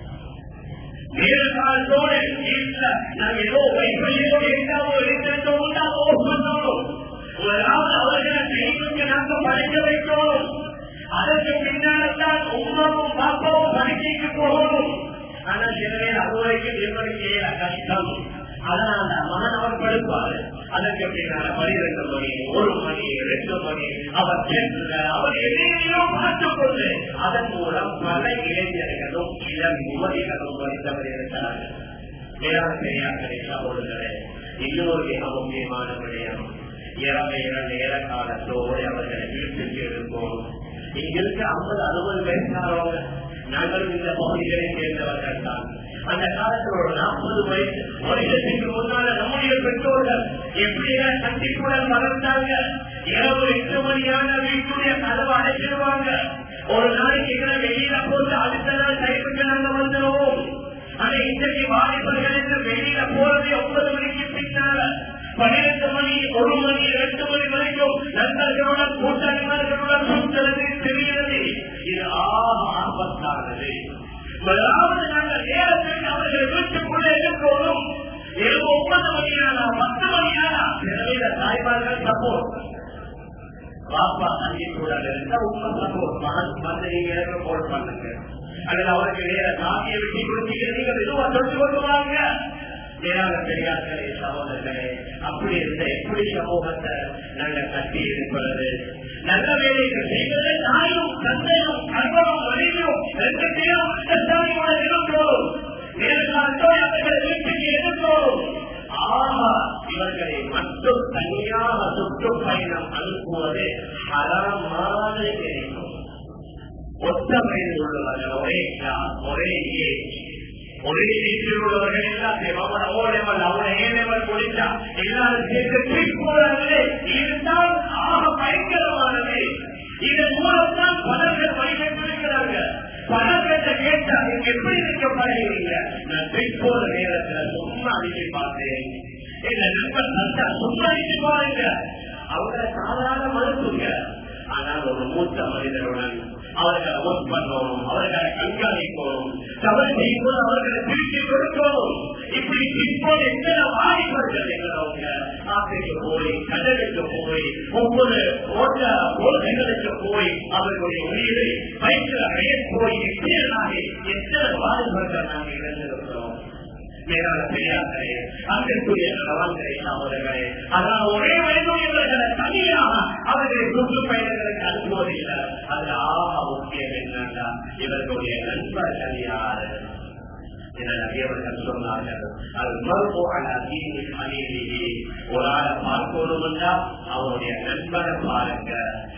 நேர காலத்தோட வீட்டுல நாங்க ஏதோ வைஃபையோடு இருந்தாவோ இருக்கிறதோட ஓம் பண்ணணும் முதலாவது அவர்களை கைகளுக்கு நாங்க படைக்க வைக்கணும் அதற்கு பின்னால்தான் உமாவும் பாப்பாவும் படுக்கைக்கு போகணும் ஆனா சில பேர் அது வரைக்கும் நிர்வகிக்க கஷ்டம் அதனால மகன் அவர் படுப்பாரு அதற்கு பின்னால பனிரெண்டு மணி ஒரு மணி ரெண்டு மணி அவர் சென்று அவர் எதையோ பார்த்துக் கொண்டு அதன் மூலம் பல இளைஞர்களும் இளம் யுவதிகளும் படித்தவர் இருக்கிறார்கள் வேளாண் பெரியார்களே சகோதரர்களே இன்னொரு மிக முக்கியமான விடயம் இரவையில நேர காலத்தோடு அவர்களை வீட்டுக்கு இருக்கும் இங்கிருந்து ஐம்பது அறுபது வயசானவங்க நாங்களும் இந்த பகுதிகளை சேர்ந்தவர்கள் தான் அந்த காலத்தில் ஒரு நாற்பது வயசு வருடத்துக்கு முன்னால நம்முடைய பெற்றோர்கள் எப்படியா சக்திக்குடன் வளர்ந்தாங்க இரவு எட்டு மணியான வீட்டுடைய கதவை அடைச்சிடுவாங்க ஒரு நாளைக்கு எங்களை வெளியில போட்டு அடுத்த நாள் கைப்பற்ற நாங்க வந்துடுவோம் ஆனா இன்றைக்கு வாலிபர்களுக்கு வெளியில போறது ஒன்பது மணிக்கு பின்னால பன்னிரண்டு மணி ஒரு மணி ரெண்டு மணி வரைக்கும் நண்பர்களுடன் கூட்டாளிமார்களுடன் சுற்றுறது தெரிகிறது இது ஆக ஆபத்தானது முதலாவது நாங்கள் நேரத்தில் அவர்கள் வீட்டுக்குள்ளே இருக்கணும் இரவு ஒன்பது மணியானா பத்து மணியானா எனவே தாய்மார்கள் சப்போர்ட் பாப்பா தங்கி கூட இருந்தா உண்மை சப்போர்ட் மகன் வந்து நீங்க எனக்கு போல் பண்ணுங்க அல்லது அவருக்கு நேர காப்பியை வெட்டி கொடுத்தீங்க நீங்க மெதுவா தொட்டு கொண்டு வாங்க மேலான பெரியார்களே சகோதரர்களே அப்படி இருந்த எப்படி சமூகத்தை நாங்கள் கட்டி இருப்பது நல்ல வேலைகள் செய்வது தாயும் தந்தையும் கர்ப்பமும் வலியும் ரெண்டு பேரும் அண்டஸ்டாண்டிங்கோட இருக்கிறோம் நேரத்தோடு அவர்கள் வீட்டுக்கு எதிர்த்தோம் ஆமா இவர்களை மட்டும் தனியாக சுற்றுப்பயணம் அனுப்புவது அறமான கிடைக்கும் ஒத்த வயது உள்ளவர்கள் ஒரே கிளாஸ் ஒரே ஏஜ் ஒரே வீட்டில் உள்ளவர்கள் எல்லாத்தையும் அவன் ஓ லெவல் அவன் ஏ லெவல் முடித்தா எல்லாரும் சேர்த்து ட்ரிப் போறாங்களே இதுதான் ஆக பயங்கரமானது இதன் மூலம்தான் பலர்கள் வழிபட்டிருக்கிறாங்க பலர்கிட்ட கேட்டா நீங்க எப்படி இருக்க பழகிறீங்க நான் ட்ரிப் போற நேரத்துல சும்மா அடிச்சு பார்த்தேன் எங்க நண்பர் தந்தா சும்மா அடிச்சு பாருங்க அவங்க சாதாரண மருத்துவங்க ஆனால் ஒரு மூத்த மனிதருடன் அவர்களை ஒர்க் பண்ணணும் அவர்களை கண்காணிக்கணும் தவறு செய்யும்போது அவர்களை திருப்பி கொடுக்கணும் இப்படி இப்போது எத்தனை வாய்ப்புகள் எங்களவங்க ஆசைக்கு போய் கடலுக்கு போய் ஒவ்வொரு ஓட்ட ஓட்டைகளுக்கு போய் அவர்களுடைய உயிரை வயிற்றுல அடைய போய் எப்படியாக எத்தனை வாய்ப்புகள் நாங்கள் இழந்திருக்கிறோம் மேலான பெரியார்களே அங்கிருக்கூடிய நலவான்களே சகோதரர்களே அதனால் ஒரே வயதுடையவர்களை தனியாக அவர்களை சுற்றுப்பயணங்களுக்கு அனுப்புவதில்லை அது ஆக முக்கியம் என்னன்னா இவர்களுடைய நண்பர்கள் யாரு நபியவர்கள் சொன்னார்கள் அது மறுபோக அணியிலேயே ஒரு ஆளை பார்க்கணும் என்றால் அவருடைய நண்பரை பாருங்க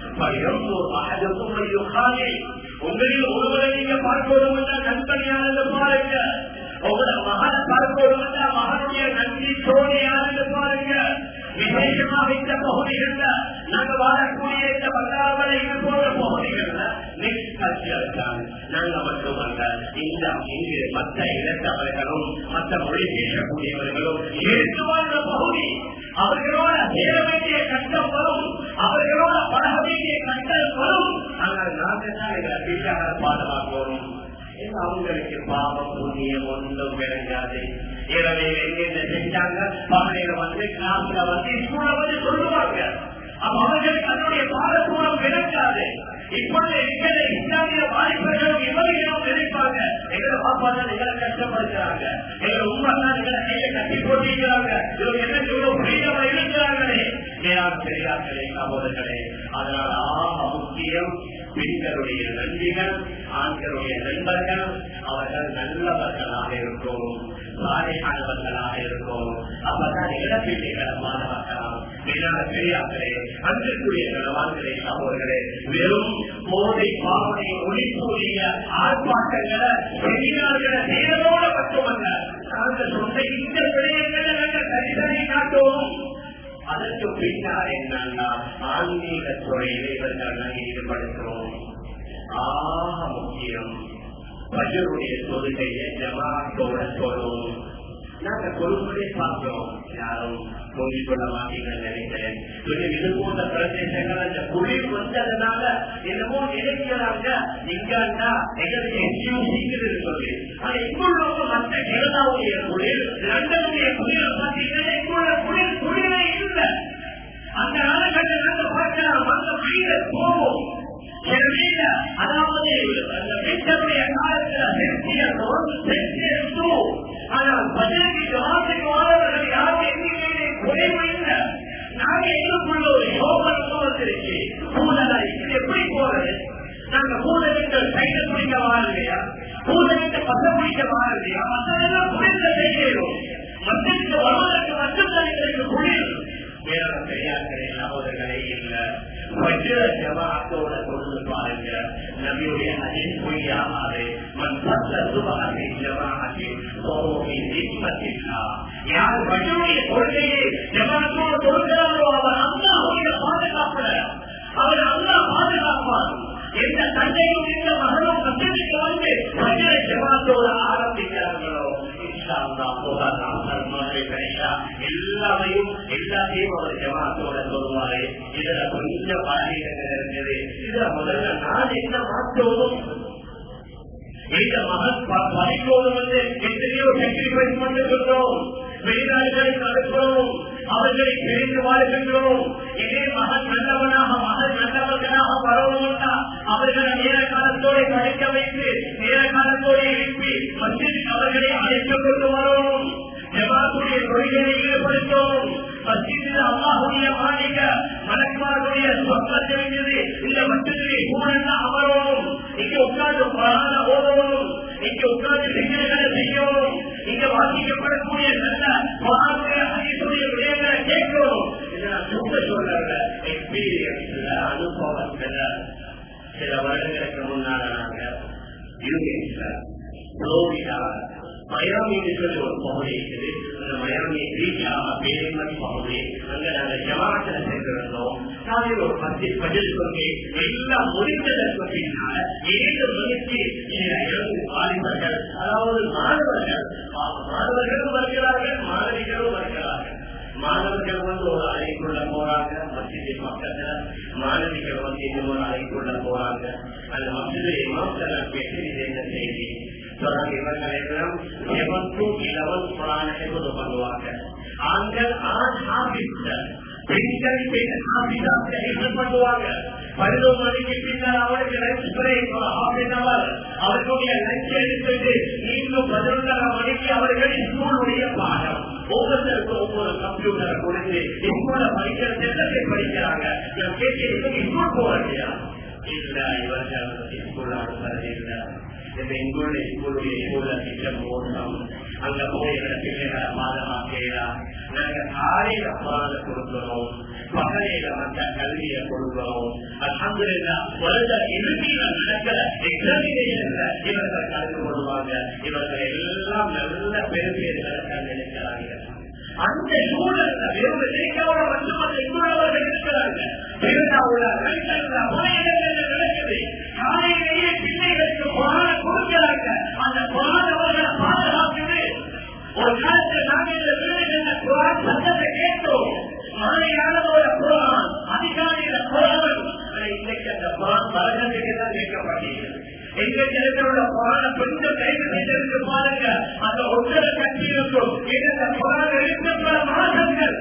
உங்களில் ஒருவரை நீங்க பார்க்கணும் என்றால் நண்பன் யாரு பாருங்க உங்களோட மகனை பார்க்கணும் என்றால் மகனுடைய நன்றி தோணி யாரு பாருங்க விசேஷமாக இந்த பகுதிகள்ல நாங்க வாழக்கூடிய இந்த பல்லாவலை இது போன்ற பகுதிகள்ல நிஷ்கல்தான் நாங்க மட்டுமல்ல இந்த இங்கு மற்ற இனத்தவர்களும் மற்ற மொழி பேசக்கூடியவர்களும் எடுத்து வாழ்ந்த பகுதி அவர்களோட சேர வேண்டிய கஷ்டம் வரும் அவர்களோட பழக வேண்டிய கஷ்டம் வரும் ஆனால் நாங்க தான் எங்களை பிள்ளைகளை பாதுகாக்கணும் அவங்களுக்கு பாவம் புண்ணியம் ஒன்றும் கிடைக்காது இரவே எங்க செஞ்சாங்க பகலையில வந்து கிளாஸ்ல வந்து ஸ்கூல்ல வந்து சொல்லுவாங்க அப்ப அவர்களுக்கு அதனுடைய பாடத்தூரம் கிடைக்காது இப்பொழுது எங்களை இஸ்லாமிய வாய்ப்புகளும் இவர்களும் நினைப்பாங்க எங்களை பாப்பாதான் எங்களை கஷ்டப்படுத்துறாங்க எங்களை உண்மைதான் எங்களை கையை கட்டி போட்டிருக்கிறாங்க இவங்க என்ன இவ்வளவு ஃப்ரீடமா இருக்கிறாங்களே ஏன் பெரியார்களே சகோதரர்களே அதனால ஆக முக்கியம் பெண்களுடைய நன்றிகள் ஆண்களுடைய நண்பர்கள் அவர்கள் நல்லவர்களாக இருக்கும் சாலையானவர்களாக இருக்கும் அப்பதான் இழப்பீட்டுகளை மாணவர்களாம் மேலான பெரியார்களே அன்றைக்குரிய நலவான்களே சகோதரர்களே வெறும் போதை பாவனை ஒளிக்கூடிய ஆர்ப்பாட்டங்களை பெரியார்களை நேரத்தோட மட்டுமல்ல நாங்கள் சொன்ன இந்த விடயங்களை நாங்கள் தனித்தனி காட்டுவோம் அதற்கு பின்னால் என்னன்னா ஆன்மீக துறையில் இவர்கள் நாங்கள் ஈடுபடுத்துறோம் ஆக முக்கியம் பஜருடைய தொழுகையை ஜமாத்தோட சொல்லும் நாங்க கொள்முறை பார்க்கிறோம் யாரும் தோல்வி கொள்ள மாட்டீங்கன்னு நினைக்கிறேன் இது போன்ற பிரதேசங்கள் அந்த குளிர் வந்ததுனால என்னமோ நினைக்கிறாங்க இங்கன்னா எங்களுக்கு எக்ஸ்கியூசிங்கிறது சொல்லி ஆனா இங்குள்ளவங்க மற்ற கேரளாவுடைய குளிர் லண்டனுடைய குளிர் பார்த்தீங்கன்னா இங்குள்ள குளிர் குளிரே இல்லை அந்த காலகட்டத்தில் நாங்க பார்க்கலாம் அந்த மைண்ட் போவோம் அதாவது அந்த பெற்றோருடைய காலத்துல செல்சியஸும் செல்சியஸும் ஆனால் பதினெட்டு ஜமாத்துக்கு வாழ்வர்கள் யாரும் எண்ணிக்கையிலே குறைவு இல்லை நாங்க எங்களுக்குள்ள ஒரு யோகம் வந்திருக்கு பூதனை இது எப்படி போறது நாங்க பூதவிட்டு சைக்கிள் பிடிக்க வாழலையா பூதவிட்டு பசம் பிடிக்க வாழலையா மற்றதெல்லாம் குளிர்ந்த செய்கிறோம் மற்றதுக்கு வருவதற்கு மட்டும்தான் எங்களுக்கு குளிர் வேற பெரியார்களே சகோதரர்களே இல்ல வஜ்ர ஜமாத்தோட கொண்டு பாருங்க நபியுடைய அதில் பொய்யாகாது மண் பத்த சுபகத்தை ஜமாத்தி சோமி நிம்மதில்லா யார் வஜ்ருடைய கொள்கையை ஜமாத்தோடு கொடுக்கிறாரோ அவர் அல்லாஹுடைய பாதுகாப்புல அவர் அல்லா பாதுகாப்பார் எந்த தந்தையும் எந்த மகனும் மத்தியத்துக்கு வந்து வஜ்ர ஜமாத்தோட ஆரம்பிக்கிறார்களோ எல்லாமையும் எல்லாத்தையும் அவர் ஜமாத்தோட சொல்லுவாரு இதுல கொஞ்சம் பாடங்கள் இருக்குது இதுல முதல்ல நான் என்ன மாற்றணும் இந்த மகன் பணிக்கோடு வந்து எத்தனையோ சாக்ரிஃபைஸ் பண்ணிருக்கிறோம் வெளிநாடுகளுக்கு அனுப்புகிறோம் அவர்களை பிரிந்து வாழ்கின்றோம் இதே மகன் நல்லவனாக மகன் நல்லவர்களாக வரணும்னா அவர்களை நேர காலத்தோடு படிக்க வைத்து நேர காலத்தோடு எழுப்பி மத்தியில் அவர்களை அழைத்துக் கொண்டு வரணும் ஜமாத்துடைய தொழிலை ஈடுபடுத்தோம் மஸ்ஜிதில் அல்லாஹுடைய மாளிக மலக்குமாருடைய சொற்கள் தெரிஞ்சது இந்த மஸ்ஜிதிலே பூரண அமரணும் இங்க உட்கார்ந்து பராத ஓதணும் இங்க உட்கார்ந்து சிக்கல்களை செய்யணும் இங்க வாசிக்கப்படக்கூடிய நல்ல பராதுடைய அதிசுடைய விடயங்களை கேட்கணும் இதை நான் சொல்ல சொல்லல எக்ஸ்பீரியன்ஸ்ல அனுபவத்துல சில வருடங்களுக்கு முன்னால நாங்க யூகேஸ்ல புளோரிடா மயாமி சொல்லி ஒரு பகுதி இருக்குது அந்த மயாமி ரீச்சா பேரிமதி பகுதி அங்க நாங்க ஜமாத்துல சென்றிருந்தோம் காலையில் ஒரு பத்து பதில் சொல்லி எல்லாம் முடிந்ததற்கு பின்னால் ஏழு மணிக்கு இளம் வாலிபர்கள் அதாவது மாணவர்கள் மாணவர்களும் வருகிறார்கள் மாணவிகளும் வருகிறார்கள் மாணவர்கள் வந்து ஒரு அறைக்குள்ள போறாங்க மசிதி பக்கத்துல மாணவிகள் வந்து இன்னொரு அறைக்குள்ள போறாங்க அந்த மசிதி இமாம்செல்லாம் பேசி இது என்ன செய்தி சொன்னாங்க இவர்கள் எல்லாம் எவனுக்கும் இளவன் புறான என்பது பண்ணுவாங்க ஆண்கள் ஆண் ஆபிஸ்டர் பெண்கள் பெண் ஆபிஸ்டர் பண்ணுவாங்க பதினோரு மணிக்கு பின்னால் அவருக்கு lunch break half an hour அவர்களுடைய லஞ்ச் எடுத்துட்டு இன்னும் பதினொன்றரை மணிக்கு அவர்கள் ஸ்கூலுடைய பாடம் ஒவ்வொருத்தருக்கும் ஒவ்வொரு கம்ப்யூட்டரை கொடுத்து ஸ்கூல்ல படிக்கிற திட்டத்தை படிக்கிறாங்க நான் கேட்கிறேன் ஸ்கூல் போறீங்களா இல்ல இவர்கள் ஸ்கூல்ல அனுப்புறது இல்ல இந்த எங்களுடைய ஸ்கூலுடைய ஸ்கூல்ல திட்டம் மோசம் அங்க போய் எங்களை பிள்ளைகளை பாதுகாக்கலாம் நாங்க காலையில பாத கொடுக்கிறோம் பகலையில மற்ற கல்வியை கொடுக்கிறோம் அலமதுல்லா வருட இறுதியில நடக்கிற எக்ஸாமினேஷன்ல இவர்கள் கலந்து கொள்வாங்க இவர்கள் எல்லாம் நல்ல பெரும் பேர்களை கண்டிருக்கிறாங்க அந்த சூழல்ல வெறும் இலக்காவோட மட்டுமல்ல இன்னொருவர்கள் இருக்கிறாங்க பெருந்தாவுல ரைட்டர்ல பல இடங்கள்ல நடக்குது காலையிலேயே பிள்ளைகளுக்கு புறான கொடுக்கிறாங்க அந்த புறானவர்களை பாதுகாக்குது ஒரு காலத்துல நாங்க இந்த வீடுகள்ல குரான் சத்தத்தை கேட்டோம் மாலையானதோட குரான் அதிகாரியில குரான் இன்னைக்கு அந்த குரான் பழக்கத்துக்கு தான் கேட்கப்பட்டீர்கள் எங்க இருக்கிற புறான பெண்கள் கைது செய்திருக்கு பாருங்க அந்த ஒற்றரை கட்சி இருக்கும் இந்த புறான இருக்கிற மாசங்கள்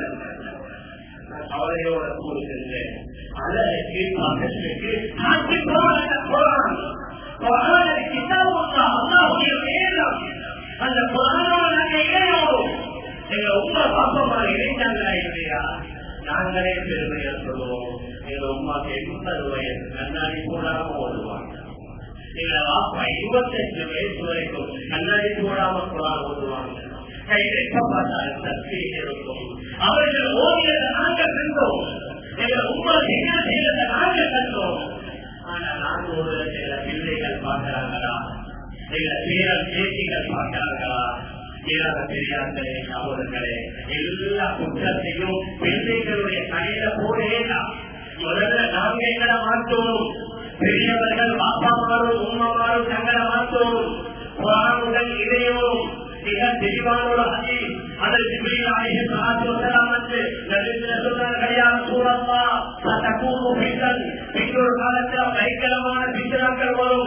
அவரையோட கூறுகின்றேன் அதற்கு பக்கத்துக்கு காட்சி போறாங்க புறான் புறான கிட்டாவும் அல்லாவுடைய வேதம் அந்த புறானோட நாங்க ஏறோம் எங்க உமா பாப்பமா இணைந்தாங்களா இல்லையா நாங்களே பெருமையா சொல்லுவோம் எங்க உமாக்கு எண்பது வயசு கண்ணாடி போடாம ஓடுவாங்க எங்க பாப்பா இருபத்தஞ்சு வயசு வரைக்கும் கண்ணாடி போடாம குரான் ஓடுவாங்க கையில எப்ப பார்த்தாலும் சக்தி இருக்கும் அவர்கள் ஓடியதை நாங்க கண்டோம் எங்க உமா என்ன செய்யறதை நாங்க கண்டோம் ஆனா நாங்க ஒரு சில பிள்ளைகள் பார்க்கிறாங்களா சில பேரல் பேசிகள் பார்க்கிறாங்களா பேராத பெரியார்களே சகோதரர்களே எல்லா குற்றத்தையும் பிள்ளைகளுடைய கையில போடேதான் முதல்ல நாங்க எங்களை மாற்றணும் பெரியவர்கள் பாப்பாமாரும் உமாமாரும் தங்களை மாற்றணும் குரானுடன் இதையோடும் மிக தெளிவான ஒரு ஹதி அதில் ஜிப்ரீல் அலைஹி ஸலாத்து வஸலாம் வந்து நபிகள் சொன்னார்கள் யா ரசூலல்லாஹ் சதகூனு ஃபித்தன் பின்னொரு காலத்துல பயங்கரமான பித்தனாக்கள் வரும்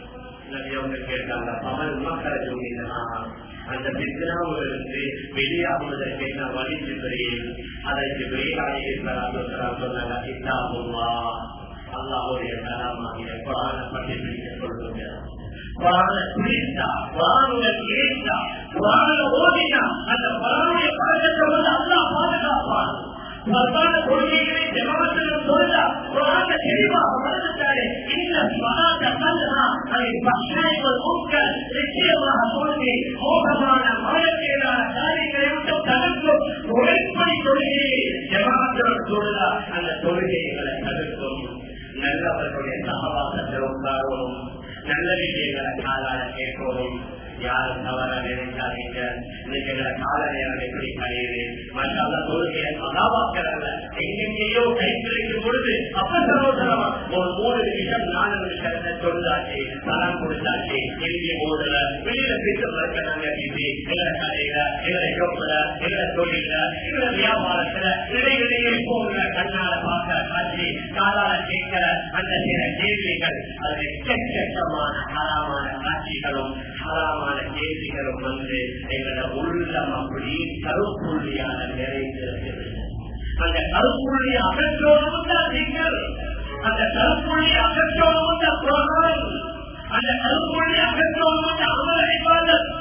நபி அவங்க கேட்டாங்க பவன் மக்கள் சொல்லினா அந்த பித்னாவிலிருந்து வெளியாகுவதற்கு என்ன வழி ஜிப்ரீல் அதை ஜிப்ரீல் அலைஹி ஸலாத்து வஸலாம் சொன்னாங்க கிதாபுல்லா அல்லாஹ்வுடைய கலாமாகிய குர்ஆனை பற்றி பிடிக்க சொல்லுங்க குரான பிடித்தா குரானுடன் இணைத்தா குரான ஓதினா அந்த குரானுடைய பழக்கத்தை வந்து அல்லா பாதுகாப்பான் பரவான கொள்கைகளை ஜமாத்திலும் சொல்லா குரான தெளிவாக வளர்ந்துட்டாரு இந்த ஸ்வராத கல்லா அதை பக்ஷாய்கள் ஊக்கள் நிச்சயமாக சொல்லி மோகமான மழக்கேடான காரியங்களை விட்டு தடுக்கும் உழைப்படி கொள்கையை ஜமாத்திலும் சொல்லா அந்த கொள்கைகளை தடுக்கும் நல்லவர்களுடைய சகவாசத்தில் உட்காரணும் நல்ல விஷயங்களை காலால கேட்கணும் யாரும் தவற நினைக்காதீங்க இன்னைக்கு எங்களை கால நேரம் எப்படி கழியுது மற்ற தொழுகையை மகாவாக்கிறாங்க எங்கெங்கேயோ கை கிடைக்கும் பொழுது அப்ப சரோதரமா ஒரு மூணு நிமிஷம் நாலு நிமிஷத்தை தொழுதாச்சு பலம் கொடுத்தாச்சு எங்கே ஓடல வெளியில பிட்டு மறக்கிறாங்க இது எங்களை கடையில எங்களை ஜோப்புல எங்களை தொழில எங்களை வியாபாரத்துல இடையிடையே போகிற கண்ணால பார்க்க காட்சி காலால கேட்கிற அந்த சில கேள்விகள் அது எக்கச்சக்கமான ஹராமான காட்சிகளும் ஹராமான கேள்விகளும் வந்து எங்களோட உள்ளம் அப்படி கருப்புள்ளியான நிறைந்திருக்கிறது அந்த கருப்புள்ளி அகற்றோடு தான் நீங்கள் அந்த கருப்புள்ளி அகற்றோடு தான் குரான் அந்த கருப்புள்ளி அகற்றோடு தான் அமலை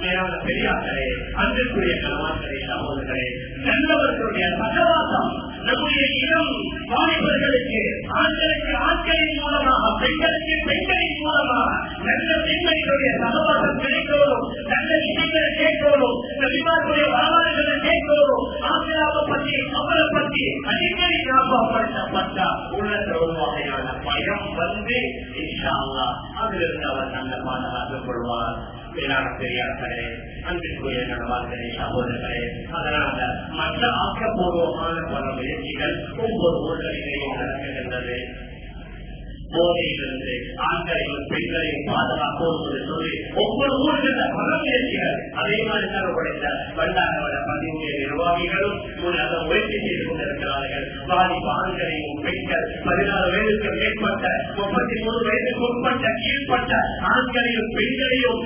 மேலான பெரியார்களே அன்பிற்குரிய கணவான்களே சகோதரர்களே நல்லவர்களுடைய சகவாசம் நம்முடைய இளம் வாலிபர்களுக்கு ஆண்களுக்கு ஆண்களின் மூலமாக பெண்களுக்கு பெண்களின் மூலமாக நல்ல பெண்களுடைய சகவாசம் கிடைக்கணும் நல்ல விஷயங்களை கேட்கணும் நபிமார்களுடைய வரலாறுகளை கேட்கணும் ஆசிராவை பற்றி அவரை பற்றி அடிக்கடி ஞாபகப்படுத்தப்பட்ட உள்ளத்தில் ஒரு வகையான பயம் வந்து இன்ஷா அல்லாஹ் அதிலிருந்து அவர் நல்ல பாதுகாத்துக் கொள்வார் மேலான பெரியார்களே அன்பிற்குரிய நடவார்களே சகோதரர்களே அதனால மற்ற ஆக்கப்பூர்வமான பல முயற்சிகள் ஒவ்வொரு ஊர்களிலேயும் நடக்கின்றது போதையிலிருந்து ஆண்களையும் பெண்களையும் பாதுகாப்போம் என்று சொல்லி ஒவ்வொரு ஊர்களில் பல முயற்சிகள் அதே மாதிரி தரப்படுத்த வண்டாரவட பதிவுடைய நிர்வாகிகளும் அதை முயற்சி செய்து கொண்டிருக்கிறார்கள் பாதிப்பு ஆண்களையும் பெண்கள் பதினாறு வயதுக்கு மேற்பட்ட முப்பத்தி மூணு வயதுக்கு உட்பட்ட கீழ்பட்ட ஆண்களையும் பெண்களையும்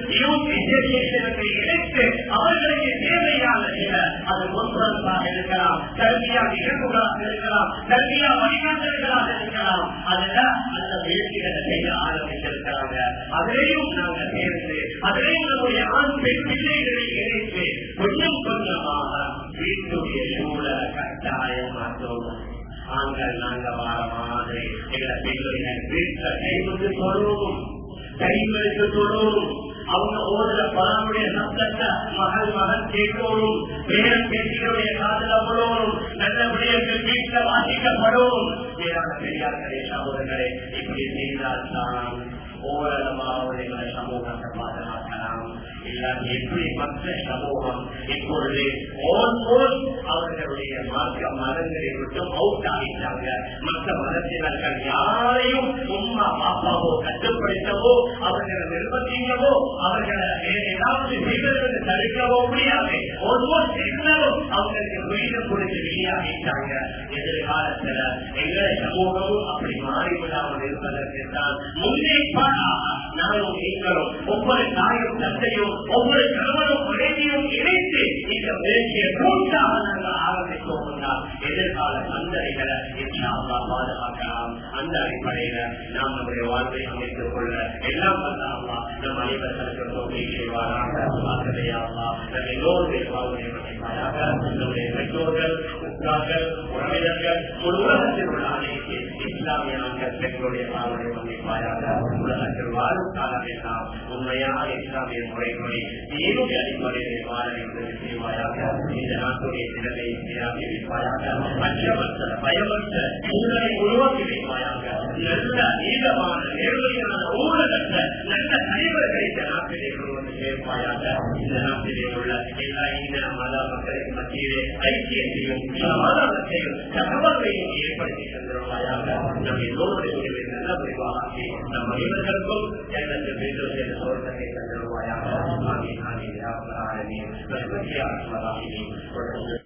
இணைத்து அவர்களுக்கு தேவையான சில அது முன்பதாக இருக்கலாம் கல்வியா நிகழ்வுகளாக இருக்கலாம் கல்வியா வழிகாட்டல்களாக இருக்கலாம் அதுல அந்த முயற்சிகளை செய்ய ஆரம்பித்திருக்கிறாங்க அதிலேயும் நாங்க சேர்ந்து அதிலேயும் நம்முடைய ஆண் பெண் பிள்ளைகளை இணைத்து கொஞ்சம் கொஞ்சமாக வீட்டுடைய சூழலை கட்டாயம் மாற்றோம் ஆண்கள் நாங்க வார மாதிரி எங்களை பெண்கள் வீட்டில் கைவிட்டு சொல்லுவோம் கைகளுக்கு சொல்லுவோம் அவங்க ஓடுற பலனுடைய சத்தத்தை மகள் மகன் கேட்கணும் பேரன் பேட்டிகளுடைய காதல விடணும் நல்லபடியாக வீட்டில் வாசிக்கப்படும் மேலான பெரியார்களே சகோதரர்களே இப்படி செய்தால் தான் ஓரளவாக எங்களை சமூகத்தை பாதுகாக்கலாம் இல்லாமல் எப்படி மற்ற சமூகம் இப்பொழுது ஆல்மோஸ்ட் அவர்களுடைய மார்க்க மதங்களை விட்டு அவுட் ஆகிட்டாங்க மற்ற மதத்தினர்கள் யாரையும் உம்மா பாப்பாவோ கட்டுப்படுத்தவோ அவர்களை நிர்பந்திக்கவோ அவர்களை வேற ஏதாவது செய்வதற்கு தடுக்கவோ முடியாது ஆல்மோஸ்ட் எல்லாரும் அவங்களுக்கு வீடு கொடுத்து வெளியாகிட்டாங்க எதிர்காலத்துல எங்களை சமூகமும் அப்படி மாறிவிடாமல் இருப்பதற்கு தான் முன்னேற்பாடாக நானும் நீங்களும் ஒவ்வொரு தாயும் தந்தையும் ஒவ்வொரு கணவனும் மனைவியும் இணைத்து இந்த முயற்சியை கூட்டாக நாங்கள் ஆரம்பித்தோம் என்றால் எதிர்கால சந்ததிகளை இன்ஷால்லா பாதுகாக்கலாம் அந்த அடிப்படையில நாம் நம்முடைய வாழ்வை அமைத்துக் கொள்ள எல்லாம் பண்ணாமா நம் அனைவர்களுக்கு தோல்வி செய்வாராக ஆகலையாமா நம் எல்லோருடைய வாழ்வை அமைப்பாயாக நம்முடைய பெற்றோர்கள் உற்றார்கள் உறவினர்கள் முழு உலகத்தில் உள்ள அனைத்து இஸ்லாமிய நாங்கள் பெற்றோருடைய வாழ்வை அமைப்பாயாக உலகத்தில் வாழும் காலம் எல்லாம் உண்மையான இஸ்லாமிய முறைப்படி தீனுடைய அடிப்படையில் வாழ வேண்டும் செய்வாயாக இந்த நாட்டுடைய நிலைமை சீராக அச்சமற்ற பயமற்ற சூழலை உருவாக்கி வைப்பாயாக நல்ல நீளமான நேர்மையான ஊழலற்ற நல்ல தலைவர்களை இந்த நாட்டிலே கொண்டு சேர்ப்பாயாக இந்த நாட்டிலே உள்ள எல்லா இன மத மக்களின் மத்தியிலே ஐக்கியத்தையும் சமாதானத்தையும் சகவாதையும் ஏற்படுத்தி தந்திருவாயாக நம் எல்லோருடைய உரிமை நல்ல முடிவாகி நம் அனைவர்களுக்கும் எனக்கு மீண்டும் செய்த சோதனை தந்திருவாயாக ஆமீன் ஆமீன் ஆமீன்